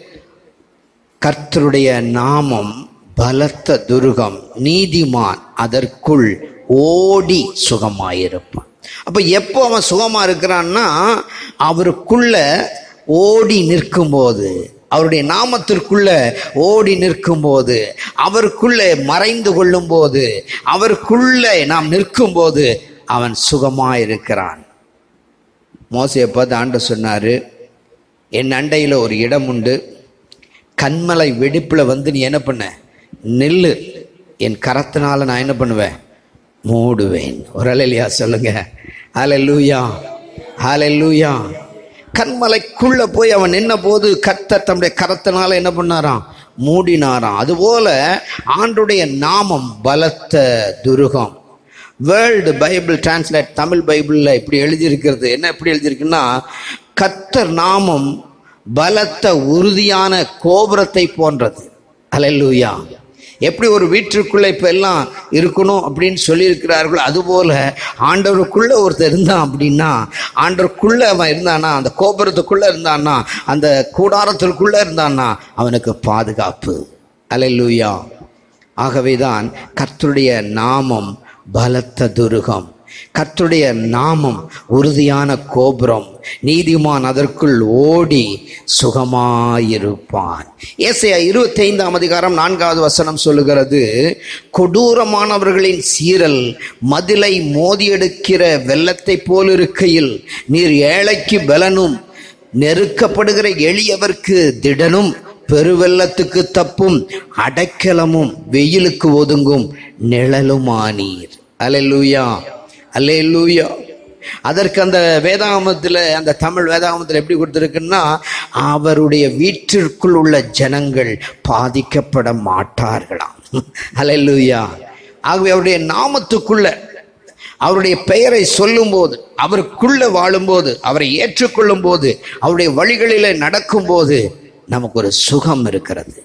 கர்த்தருடைய நாமம் பலத்த துருகம் நீதிமான் அதற்குள் ஓடி சுகமாயிருப்பான் அப்ப எப்போ அவன் சுகமா இருக்கிறான்னா அவருக்குள்ள ஓடி நிற்கும்போது அவருடைய நாமத்திற்குள்ள ஓடி நிற்கும்போது அவருக்குள்ளே மறைந்து கொள்ளும் போது அவருக்குள்ளே நாம் நிற்கும்போது அவன் சுகமாயிருக்கிறான் மோசையை பார்த்து ஆண்டு சொன்னாரு என் அண்டையில் ஒரு இடம் உண்டு கண்மலை வெடிப்பில் வந்து நீ என்ன பண்ண நெல்லு என் கரத்தினால நான் என்ன பண்ணுவேன் மூடுவேன் ஒரு அலையிலையா சொல்லுங்க ஹalleluya ஹalleluya கண்மலைக்குள்ள போய் அவன் நின்ன போது கர்த்தர் தம்முடைய கரத்தினால என்ன பண்ணாராம் மூடினாராம் அதுபோல ஆண்டுடைய நாமம் பலத்த துருகம் வேர்ல்டு பைபிள் டிரான்ஸ்லேட் தமிழ் பைபிளில் இப்படி எழுதியிருக்கிறது என்ன எப்படி எழுதியிருக்குன்னா கர்த்தர் நாமம் பலத்த உறுதியான கோபுரத்தை போன்றது அல்லேலூயா எப்படி ஒரு வீட்டிற்குள்ள இப்ப எல்லாம் இருக்கணும் அப்படின்னு சொல்லியிருக்கிறார்கள் அதுபோல ஆண்டவருக்குள்ள ஒருத்தர் இருந்தான் அப்படின்னா ஆண்டவருக்குள்ள அவன் இருந்தானா அந்த கோபுரத்துக்குள்ள இருந்தானா அந்த கூடாரத்திற்குள்ள இருந்தானா அவனுக்கு பாதுகாப்பு அல்லேலூயா ஆகவேதான் கர்த்தருடைய நாமம் பலத்த துருகம் கர்த்தருடைய நாமம் உறுதியான கோபுரம் நீதிமான் அதற்குள் ஓடி சுகமாயிருப்பான் ஏசையா இருபத்தி ஐந்தாம் அதிகாரம் நான்காவது வசனம் சொல்லுகிறது கொடூரமானவர்களின் சீரல் மதிலை மோதியெடுக்கிற வெள்ளத்தை போல் இருக்கையில் நீர் ஏழைக்கு பலனும் நெருக்கப்படுகிற எளியவர்க்கு திடனும் பெருவெள்ளத்துக்கு தப்பும் அடைக்கலமும் வெயிலுக்கு ஒதுங்கும் நிழலுமானீர் அல்லேலூயா அல்லேலூயா அதற்கு அந்த வேதாகமத்தில் அந்த தமிழ் வேதாகமத்தில் எப்படி கொடுத்துருக்குன்னா அவருடைய வீட்டிற்குள் உள்ள ஜனங்கள் பாதிக்கப்பட மாட்டார்களாம் அல்லேலூயா ஆகவே அவருடைய நாமத்துக்குள்ள அவருடைய பெயரை சொல்லும்போது அவருக்குள்ள வாழும்போது அவரை ஏற்றுக்கொள்ளும் போது அவருடைய வழிகளிலே நடக்கும்போது நமக்கு ஒரு சுகம் இருக்கிறது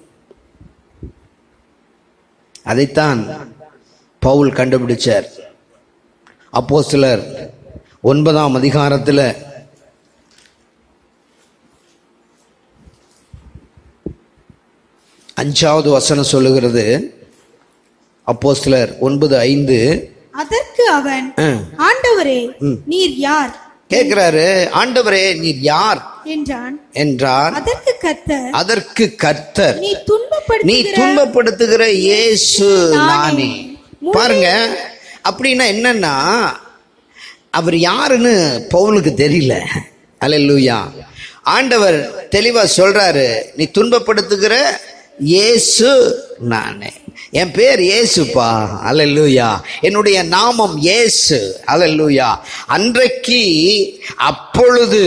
அதைத்தான் பவுல் கண்டுபிடிச்சார் அப்போ சிலர் ஒன்பதாம் அதிகாரத்தில் அஞ்சாவது வசனம் சொல்லுகிறது அப்போ சிலர் ஒன்பது ஐந்து அதற்கு அவன் ஆ, ஆண்டவரே நீர் யார் கேட்கிறாரு ஆண்டவரே நீர் யார் என்றான் என்றார் அதற்கு கர்த்தர் அதற்கு கர்த்தர் நீ நீ துன்பப்படுத்துகிற துன்பப்படுத்துகிற இயேசு நானே பாருங்க அப்படின்னா என்னன்னா அவர் யாருன்னு பவுலுக்கு தெரியல அல்லேலூயா ஆண்டவர் தெளிவா சொல்றாரு நீ துன்பப்படுத்துகிற இயேசு நானே என் பேர் இயேசுப்பா அல்லேலூயா என்னுடைய நாமம் இயேசு அல்லேலூயா அன்றைக்கு அப்பொழுது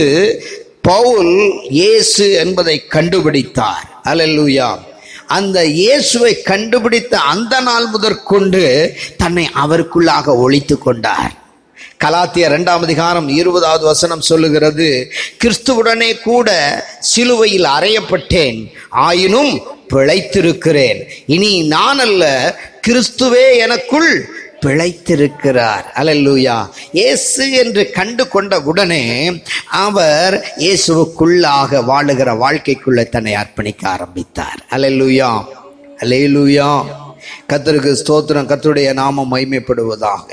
பவுல் இயேசு என்பதை கண்டுபிடித்தார் அல்லேலூயா அந்த இயேசுவை கண்டுபிடித்த அந்த நாள் முதற்கொண்டு தன்னை அவருக்குள்ளாக ஒழித்து கொண்டார் கலாத்திய இரண்டாம் அதிகாரம் இருபதாவது வசனம் சொல்லுகிறது கிறிஸ்துவுடனே கூட சிலுவையில் அறையப்பட்டேன் ஆயினும் பிழைத்திருக்கிறேன் இனி நான் அல்ல கிறிஸ்துவே எனக்குள் பிழைத்திருக்கிறார் அல்லேலூயா இயேசு என்று கண்டு கொண்ட உடனே அவர் இயேசுவுக்குள்ளாக வாழுகிற வாழ்க்கைக்குள்ள தன்னை அர்ப்பணிக்க ஆரம்பித்தார் அல்லேலூயா அல்லேலூயா கத்தருக்கு ஸ்தோத்திரம் கத்தருடைய நாமம் மைமைப்படுவதாக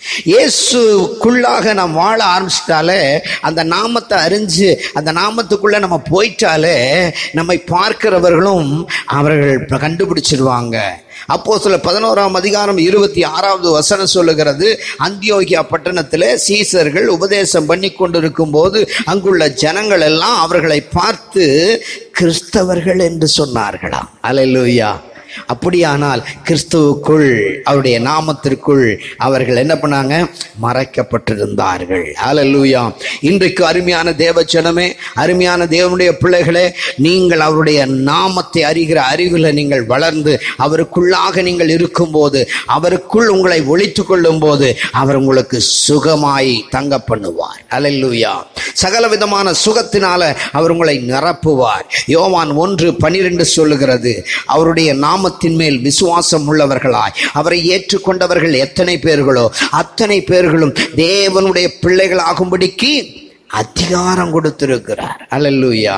இயேசுக்குள்ளாக நாம் வாழ ஆரம்பிச்சிட்டாலே அந்த நாமத்தை அறிஞ்சு அந்த நாமத்துக்குள்ள நம்ம போயிட்டாலே நம்மை பார்க்கிறவர்களும் அவர்கள் கண்டுபிடிச்சிருவாங்க அப்போ சில பதினோராம் அதிகாரம் இருபத்தி ஆறாவது வசனம் சொல்லுகிறது அந்தியோகியா பட்டணத்தில் சீசர்கள் உபதேசம் பண்ணி கொண்டிருக்கும் போது அங்குள்ள ஜனங்கள் எல்லாம் அவர்களை பார்த்து கிறிஸ்தவர்கள் என்று சொன்னார்களாம் அல்லேலூயா அப்படியானால் கிறிஸ்துவுக்குள் அவருடைய நாமத்திற்குள் அவர்கள் என்ன பண்ணாங்க மறைக்கப்பட்டிருந்தார்கள் ஹalleluya இன்றைக்கு அருமையான தேவச்சனமே அருமையான தேவனுடைய பிள்ளைகளே நீங்கள் அவருடைய நாமத்தை அறிகிற அறிவில் நீங்கள் வளர்ந்து அவருக்குள்ளாக நீங்கள் இருக்கும்போது அவருக்குள் உங்களை ஒழித்து கொள்ளும் போது அவர் உங்களுக்கு சுகமாய் தங்க பண்ணுவார் ஹalleluya சகல விதமான சுகத்தினால அவர் உங்களை நிரப்புவார் யோவான் ஒன்று பனிரெண்டு சொல்லுகிறது அவருடைய நாமத்தின் மேல் விசுவாசம் உள்ளவர்களாய் அவரை ஏற்றுக்கொண்டவர்கள் எத்தனை பேர்களோ அத்தனை பேர்களும் தேவனுடைய பிள்ளைகளாகும்படிக்கு அதிகாரம் கொடுத்திருக்கிறார் அல்லேலூயா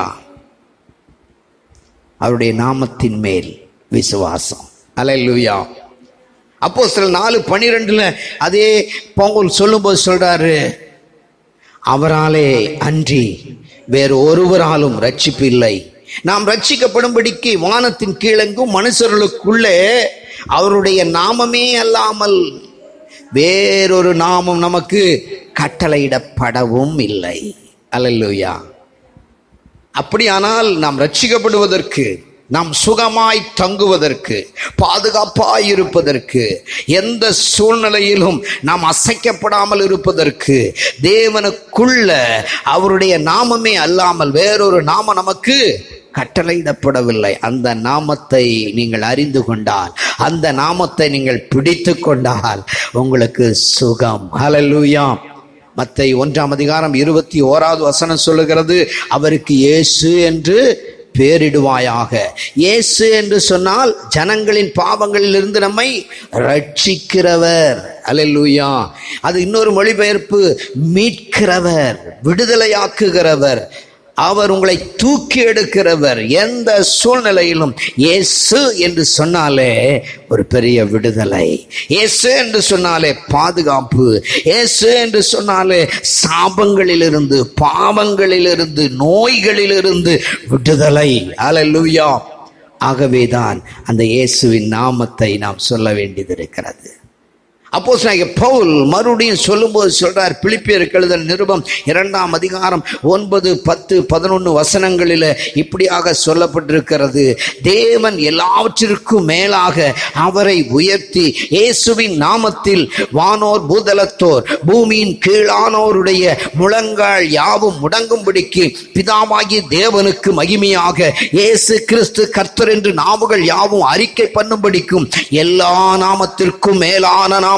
அவருடைய நாமத்தின் மேல் விசுவாசம் அல்லேலூயா அப்போ சில நாலு பனிரெண்டுல அதே பொங்கல் சொல்லும்போது சொல்றாரு அவராலே அன்றி வேறு ஒருவராலும் ரட்சிப்பு இல்லை நாம் ரட்சிக்கப்படும்படிக்கு வானத்தின் கீழெங்கும் மனுஷர்களுக்குள்ளே அவருடைய நாமமே அல்லாமல் வேறொரு நாமம் நமக்கு கட்டளையிடப்படவும் இல்லை அல்லேலூயா அப்படியானால் நாம் ரட்சிக்கப்படுவதற்கு நாம் சுகமாய் தங்குவதற்கு பாதுகாப்பாய் இருப்பதற்கு எந்த சூழ்நிலையிலும் நாம் அசைக்கப்படாமல் இருப்பதற்கு தேவனுக்குள்ள அவருடைய நாமமே அல்லாமல் வேறொரு நாமம் நமக்கு கட்டளையிடப்படவில்லை அந்த நாமத்தை நீங்கள் அறிந்து கொண்டால் அந்த நாமத்தை நீங்கள் பிடித்து கொண்டால் உங்களுக்கு சுகம் ஹalleluya மத்தை ஒன்றாம் அதிகாரம் இருபத்தி ஓராவது வசனம் சொல்லுகிறது அவருக்கு இயேசு என்று பேரிடுவாயாக இயேசு என்று சொன்னால் ஜனங்களின் பாவங்களிலிருந்து நம்மை ரட்சிக்கிறவர் அல்லேலூயா அது இன்னொரு மொழிபெயர்ப்பு மீட்கிறவர் விடுதலையாக்குகிறவர் அவர் உங்களை தூக்கி எடுக்கிறவர் எந்த சூழ்நிலையிலும் இயேசு என்று சொன்னாலே ஒரு பெரிய விடுதலை இயேசு என்று சொன்னாலே பாதுகாப்பு இயேசு என்று சொன்னாலே சாபங்களிலிருந்து பாவங்களிலிருந்து நோய்களிலிருந்து விடுதலை அல்லேலூயா ஆகவேதான் அந்த இயேசுவின் நாமத்தை நாம் சொல்ல வேண்டியது இருக்கிறது அப்போ பவுல் மறுபடியும் சொல்லும்போது சொல்றார் பிலிப்பியருக்கு எழுதல் நிருபம் இரண்டாம் அதிகாரம் ஒன்பது பத்து பதினொன்று வசனங்களில் இப்படியாக சொல்லப்பட்டிருக்கிறது தேவன் எல்லாவற்றிற்கும் மேலாக அவரை உயர்த்தி இயேசுவின் நாமத்தில் வானோர் பூதலத்தோர் பூமியின் கீழானோருடைய முழங்கால் யாவும் முடங்கும்படிக்கு பிதாவாகிய தேவனுக்கு மகிமையாக இயேசு கிறிஸ்து கர்த்தர் என்று நாவுகள் யாவும் அறிக்கை பண்ணும்படிக்கும் எல்லா நாமத்திற்கும் மேலான நாமத்தை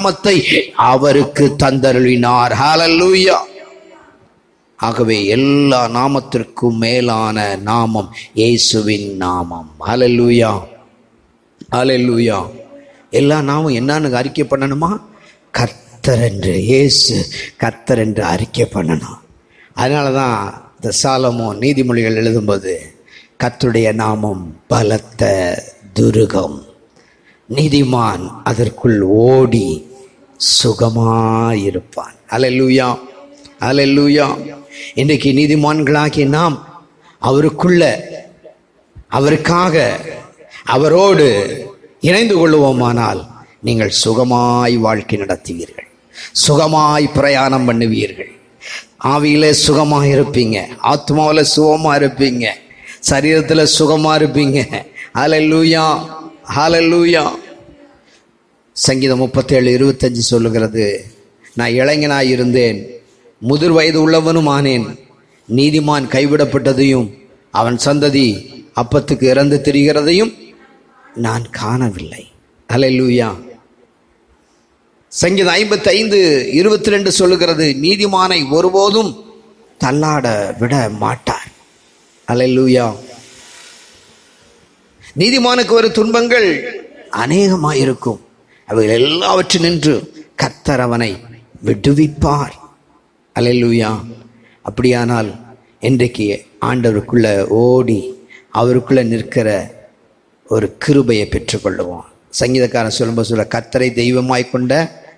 நாமத்தை அவருக்கு தந்தருளினார் ஹalleluya ஆகவே எல்லா நாமத்திற்கும் மேலான நாமம் இயேசுவின் நாமம் ஹalleluya ஹalleluya எல்லா நாமும் என்னன்னு அறிக்கை பண்ணணுமா கர்த்தர் என்று இயேசு கர்த்தர் என்று அறிக்கை பண்ணணும் அதனால தான் இந்த சாலமோ நீதிமொழிகள் எழுதும்போது கர்த்தருடைய நாமம் பலத்த துருகம் நீதிமான் அதற்குள் ஓடி சுகமாயிருப்பான் அலல்லூயா அலல்லூயா இன்றைக்கு நீதிமான்களாகி நாம் அவருக்குள்ள அவருக்காக அவரோடு இணைந்து கொள்ளுவோமானால் நீங்கள் சுகமாய் வாழ்க்கை நடத்துவீர்கள் சுகமாய் பிரயாணம் பண்ணுவீர்கள் ஆவியில சுகமா இருப்பீங்க ஆத்மாவில சுகமா இருப்பீங்க சரீரத்துல சுகமா இருப்பீங்க ஹalleluya ஹalleluya சங்கீதம் முப்பத்தேழு இருபத்தஞ்சு சொல்லுகிறது நான் இளைஞனாய் இருந்தேன் முதிர் வயது உள்ளவனும் ஆனேன் நீதிமான் கைவிடப்பட்டதையும் அவன் சந்ததி அப்பத்துக்கு இறந்து திரிகிறதையும் நான் காணவில்லை அலையூயா சங்கீதம் ஐம்பத்தி ஐந்து இருபத்தி ரெண்டு சொல்லுகிறது நீதிமானை ஒருபோதும் தள்ளாட விட மாட்டார் அலையூயா நீதிமானுக்கு ஒரு துன்பங்கள் அநேகமாயிருக்கும் அவைகள் எல்லாவற்றில் நின்று கர்த்தர் அவனை விடுவிப்பார் அலையூயா அப்படியானால் இன்றைக்கு ஆண்டவருக்குள்ள ஓடி அவருக்குள்ள நிற்கிற ஒரு கிருபையை பெற்றுக்கொள்ளுவோம் சங்கீதக்காரன் சொல்லும்போது சொல்ல கர்த்தரை தெய்வமாய் கொண்ட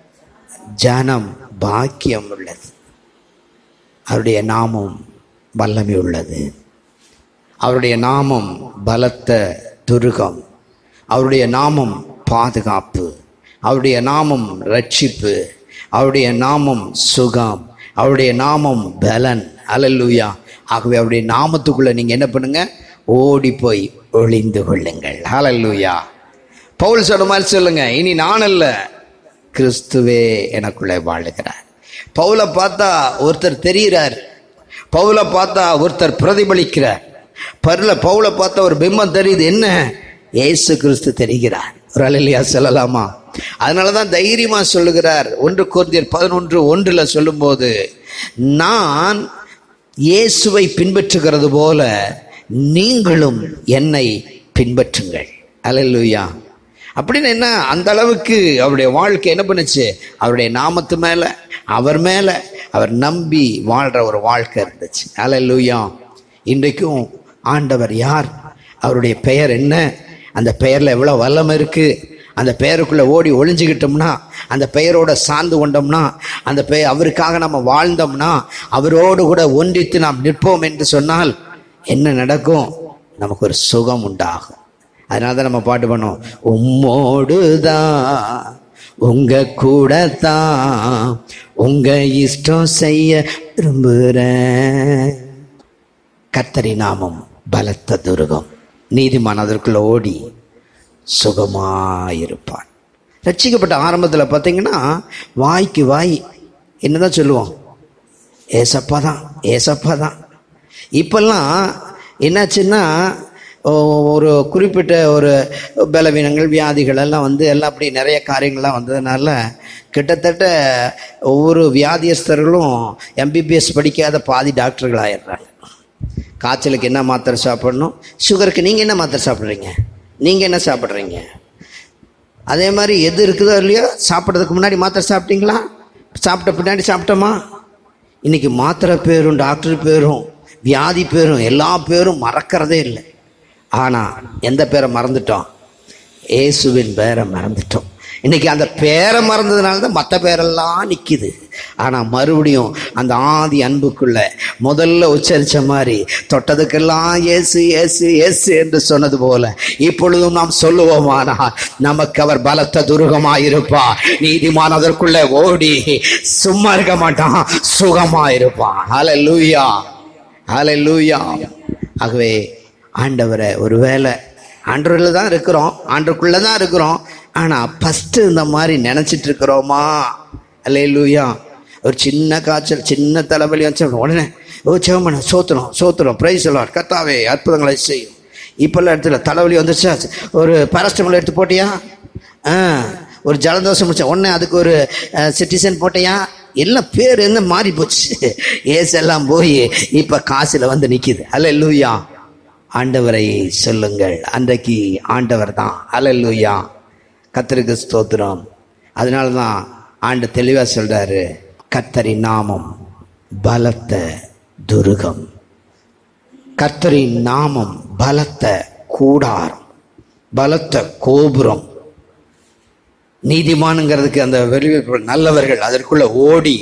ஜனம் பாக்கியம் உள்ளது அவருடைய நாமம் வல்லமை உள்ளது அவருடைய நாமம் பலத்த துருகம் அவருடைய நாமம் பாதுகாப்பு அவருடைய நாமம் ரட்சிப்பு அவருடைய நாமம் சுகம் அவருடைய நாமம் பலன் அலல்லூயா ஆகவே அவருடைய நாமத்துக்குள்ள நீங்க என்ன பண்ணுங்க ஓடி போய் ஒளிந்து கொள்ளுங்கள் ஹalleluya பவுல் சொன்ன மாதிரி சொல்லுங்க இனி நான் அல்ல கிறிஸ்துவே எனக்குள்ளே வாழுகிறார் பவுலை பார்த்தா ஒருத்தர் தெரிகிறார் பவுலை பார்த்தா ஒருத்தர் பிரதிபலிக்கிறார் பருல பவுலை பார்த்தா ஒரு பிம்பம் தெரியுது என்ன இயேசு கிறிஸ்து தெரிகிறார் ஒரு அலையிலையா சொல்லலாமா அதனால தான் தைரியமா சொல்லுகிறார் ஒன்று கோர்ந்தியர் பதினொன்று ஒன்றுல சொல்லும்போது நான் இயேசுவை பின்பற்றுகிறது போல நீங்களும் என்னை பின்பற்றுங்கள் அல்லேலூயா அப்படின்னு என்ன அந்த அளவுக்கு அவருடைய வாழ்க்கை என்ன பண்ணுச்சு அவருடைய நாமத்து மேல அவர் மேல அவர் நம்பி வாழ்ற ஒரு வாழ்க்கை இருந்துச்சு அல்லேலூயா இன்றைக்கும் ஆண்டவர் யார் அவருடைய பெயர் என்ன அந்த பெயர்ல எவ்வளவு வல்லமை இருக்கு அந்த பெயருக்குள்ள ஓடி ஒளிஞ்சுக்கிட்டோம்னா அந்த பெயரோட சார்ந்து கொண்டோம்னா அந்த பெயர் அவருக்காக நம்ம வாழ்ந்தோம்னா அவரோடு கூட ஒன்றித்து நாம் நிற்போம் என்று சொன்னால் என்ன நடக்கும் நமக்கு ஒரு சுகம் உண்டாகும் அதனால தான் நம்ம பாட்டு பண்ணோம் உம்மோடுதான் உங்க கூட தான் உங்க இஷ்டம் செய்ய விரும்புகிறேன் கர்த்தரி நாமம் பலத்த துருகம் நீதிமான் அதற்குள்ள ஓடி சுகமாயிருப்பான் ரட்சிக்கப்பட்ட ஆரம்பத்தில் பார்த்தீங்கன்னா வாய்க்கு வாய் என்னதான் சொல்லுவோம் ஏசப்பா தான் ஏசப்பா தான் இப்பெல்லாம் என்னாச்சுன்னா ஓ- ஒரு குறிப்பிட்ட ஒரு பலவீனங்கள் வியாதிகள் எல்லாம் வந்து எல்லாம் அப்படி நிறைய காரியங்கள்லாம் வந்ததுனால கிட்டத்தட்ட ஒவ்வொரு வியாதியஸ்தர்களும் எம்பிபிஎஸ் படிக்காத பாதி டாக்டர்கள் ஆயிடுறாங்க காய்ச்சலுக்கு என்ன மாத்திரை சாப்பிடணும் சுகருக்கு நீங்கள் என்ன மாத்திரை சாப்பிட்றீங்க நீங்கள் என்ன சாப்பிட்றீங்க அதே மாதிரி எது இருக்குதோ இல்லையோ சாப்பிட்றதுக்கு முன்னாடி மாத்திரை சாப்பிட்டீங்களா சாப்பிட்ட பின்னாடி சாப்பிட்டோமா இன்னைக்கு மாத்திரை பேரும் டாக்டர் பேரும் வியாதி பேரும் எல்லா பேரும் மறக்கிறதே இல்லை ஆனால் எந்த பேரை மறந்துட்டோம் இயேசுவின் பேரை மறந்துட்டோம் இன்னைக்கு அந்த பேரை மறந்ததுனால தான் மற்ற பேரெல்லாம் நிற்கிது ஆனால் மறுபடியும் அந்த ஆதி அன்புக்குள்ள முதல்ல உச்சரித்த மாதிரி தொட்டதுக்கெல்லாம் இயேசு இயேசு இயேசு என்று சொன்னது போல இப்பொழுதும் நாம் சொல்லுவோமானால் நமக்கு அவர் பலத்த துருகமாயிருப்பார் நீதிமான் அதற்குள்ள ஓடி சும்மா இருக்க மாட்டான் சுகமா இருப்பான் ஹalleluya ஹalleluya ஆகவே ஆண்டவரை ஒருவேளை ஆண்டவரில் தான் இருக்கிறோம் ஆண்டருக்குள்ளே தான் இருக்கிறோம் ஆனால் ஃபஸ்ட்டு இந்த மாதிரி நினச்சிட்டு இருக்கிறோமா அல்லேலூயா ஒரு சின்ன காய்ச்சல் சின்ன தலைவலி வச்ச உடனே ஓ சிவமன சோத்துறோம் சோத்துறோம் பிரைஸ் எல்லாம் கத்தாவே அற்புதங்களை செய்யும் இப்போல்லாம் இடத்துல தலைவலி வந்துருச்சா ஒரு பேரஸ்டமால் எடுத்து போட்டியா ஆ ஒரு ஜலதோஷம் முடிச்ச உடனே அதுக்கு ஒரு சிட்டிசன் போட்டையா எல்லாம் பேர் என்ன மாறி போச்சு ஏசு எல்லாம் போய் இப்ப காசுல வந்து நிக்குது அல்ல லூயா ஆண்டவரை சொல்லுங்கள் அன்றைக்கு ஆண்டவர் தான் அல்ல லூயா கத்தருக்கு ஸ்தோத்திரம் அதனால தான் ஆண்டு தெளிவா சொல்றாரு கத்தரின் நாமம் பலத்த துருகம் கர்த்தரின் நாமம் பலத்த கூடாரம் பலத்த கோபுரம் நீதிமானுங்கிறதுக்கு அந்த வெளி நல்லவர்கள் அதற்குள்ள ஓடி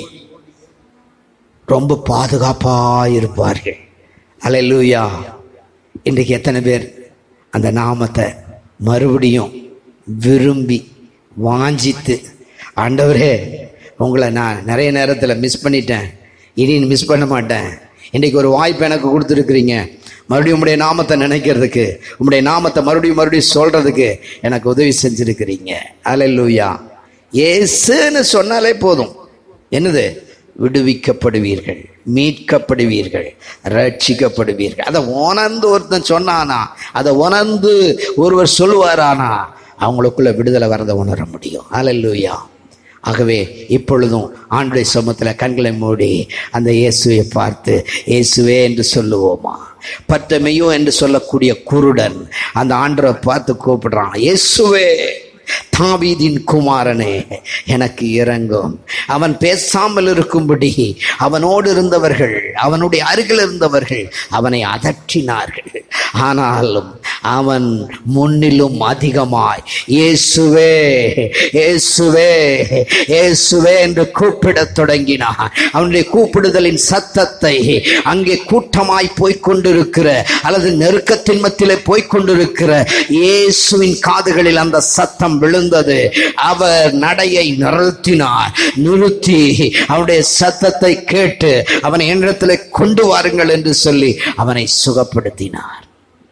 ரொம்ப பாதுகாப்பா இருப்பார்கள் அல்லேலூயா இன்றைக்கு எத்தனை பேர் அந்த நாமத்தை மறுபடியும் விரும்பி வாஞ்சித்து ஆண்டவரே உங்களை நான் நிறைய நேரத்தில் மிஸ் பண்ணிட்டேன் இனி மிஸ் பண்ண மாட்டேன் இன்றைக்கு ஒரு வாய்ப்பு எனக்கு கொடுத்துருக்குறீங்க மறுபடியும் உம்முடைய நாமத்தை நினைக்கிறதுக்கு உம்முடைய நாமத்தை மறுபடியும் மறுபடியும் சொல்றதுக்கு எனக்கு உதவி செஞ்சிருக்கிறீங்க அல்லேலூயா ஏசுன்னு சொன்னாலே போதும் என்னது விடுவிக்கப்படுவீர்கள் மீட்கப்படுவீர்கள் ரட்சிக்கப்படுவீர்கள் அதை உணர்ந்து ஒருத்தன் சொன்னானா அதை உணர்ந்து ஒருவர் சொல்லுவாரானா அவங்களுக்குள்ள விடுதலை வரதை உணர முடியும் அல்லேலூயா ஆகவே இப்பொழுதும் ஆண்டுடைய சமூகத்தில் கண்களை மூடி அந்த இயேசுவை பார்த்து இயேசுவே என்று சொல்லுவோமா பத்தமையோ என்று சொல்லக்கூடிய குருடன் அந்த ஆண்டரை பார்த்து கூப்பிடுறான் இயேசுவே தாவீதின் குமாரனே எனக்கு இறங்கும் அவன் பேசாமல் இருக்கும்படி அவனோடு இருந்தவர்கள் அவனுடைய அருகில் இருந்தவர்கள் அவனை அதற்றினார்கள் ஆனாலும் அவன் முன்னிலும் அதிகமாய் இயேசுவே இயேசுவே இயேசுவே என்று கூப்பிடத் தொடங்கினான் அவனுடைய கூப்பிடுதலின் சத்தத்தை அங்கே கூட்டமாய் போய்க் கொண்டிருக்கிற அல்லது நெருக்கத்தின் மத்தியிலே போய்க் கொண்டிருக்கிற இயேசுவின் காதுகளில் அந்த சத்தம் விழுந்தது அவர் நடையை நிறுத்தினார் நிறுத்தி அவனுடைய சத்தத்தை கேட்டு அவனை என்னிடத்தில் கொண்டு வாருங்கள் என்று சொல்லி அவனை சுகப்படுத்தினார்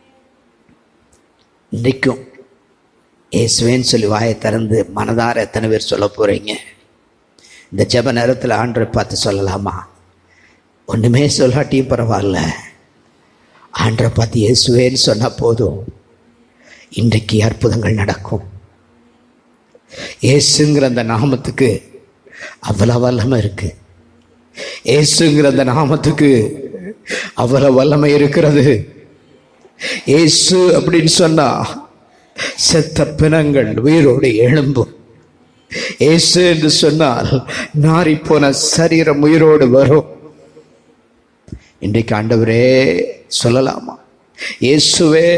இன்றைக்கும் இயேசுவேன்னு சொல்லி வாயை திறந்து மனதார எத்தனை பேர் சொல்ல போறீங்க இந்த ஜெப நேரத்தில் ஆண்டரை பார்த்து சொல்லலாமா ஒண்ணுமே சொல்லாட்டியும் பரவாயில்ல ஆண்டரை பார்த்து இயேசுவேன்னு சொன்னா போதும் இன்றைக்கு அற்புதங்கள் நடக்கும் இயேசுங்கிற அந்த நாமத்துக்கு அவ்வளவு வல்லமை இருக்கு இயேசுங்கிற அந்த நாமத்துக்கு அவ்வளவு வல்லமை இருக்கிறது இயேசு அப்படின்னு சொன்னா செத்த பிணங்கள் உயிரோடு எழும்பும் இயேசு என்று சொன்னால் நாறிப்போன சரீரம் உயிரோடு வரும் இன்றைக்கு ஆண்டவரே சொல்லலாமா இயேசுவே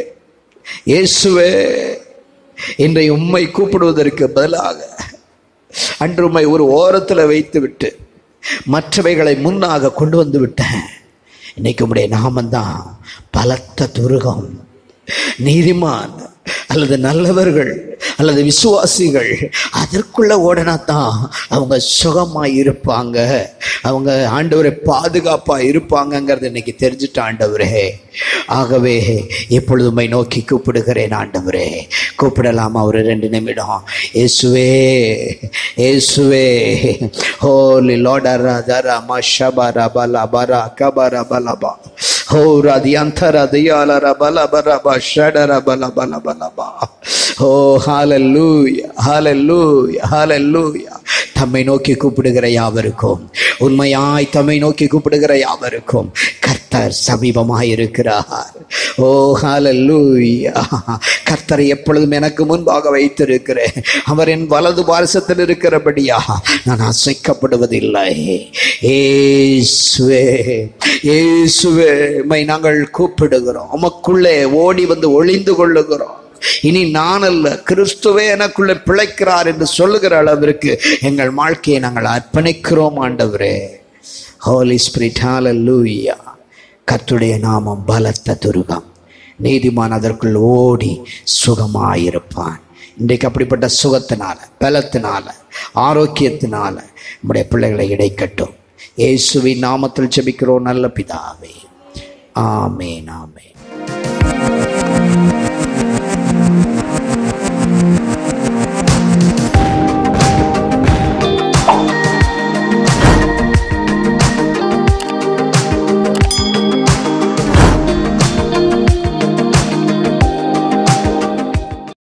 இயேசுவே இன்றைய உம்மை கூப்பிடுவதற்கு பதிலாக அன்று உம்மை ஒரு ஓரத்தில் வைத்து விட்டு மற்றவைகளை முன்னாக கொண்டு வந்து விட்டேன் இன்னைக்கு உம்முடைய நாமந்தான் பலத்த துருகம் நீதிமான் அல்லது நல்லவர்கள் அல்லது விசுவாசிகள் அதற்குள்ள ஓடனாத்தான் அவங்க சுகமாய் இருப்பாங்க அவங்க ஆண்டவரை பாதுகாப்பா இருப்பாங்கங்கிறது இன்னைக்கு தெரிஞ்சுட்ட ஆண்டவரே ஆகவே எப்பொழுதுமை நோக்கி கூப்பிடுகிறேன் ஆண்டவரே கூப்பிடலாமா ஒரு ரெண்டு நிமிடம் இயேசுவே இயேசுவே ஹோலி லோடரா தரா மஷபரா பலா பரா கபரா பலபா ஹோ ரதியந்தர தியாலர பல பரப ஷடர பல பல பலபா ஓ ஹalleluya ஹalleluya ஹalleluya தம்மை நோக்கி கூப்பிடுகிற யாவருக்கும் உண்மையாய் தம்மை நோக்கி கூப்பிடுகிற யாவருக்கும் கர்த்தர் சமீபமாய் இருக்கிறார் ஓ ஹalleluya கர்த்தரை எப்பொழுதும் எனக்கு முன்பாக வைத்திருக்கிறேன் அவர் என் வலது பாரசத்தில் இருக்கிறபடியா நான் அசைக்கப்படுவதில்லை ஏசுவே இயேசுவே உம்மை நாங்கள் கூப்பிடுகிறோம் உமக்குள்ளே ஓடி வந்து ஒளிந்து கொள்ளுகிறோம் இனி நான் அல்ல கிறிஸ்துவே எனக்குள்ளே பிழைக்கிறார் என்று சொல்லுகிற அளவிற்கு எங்கள் வாழ்க்கையை நாங்கள் அர்ப்பணிக்கிறோம் ஆண்டவரே ஹோலி ஸ்பிரிட் ஹalleluya கர்த்தருடைய நாமம் பலத்த துருகம் நீதிமான் அதற்குள் ஓடி சுகமாயிருப்பான் இன்றைக்கு அப்படிப்பட்ட சுகத்தினால பலத்தினால ஆரோக்கியத்தினால நம்முடைய பிள்ளைகளை இடைக்கட்டும் இயேசுவின் நாமத்தில் ஜெபிக்கிறோம் நல்ல பிதாவே ஆமேன் ஆமேன்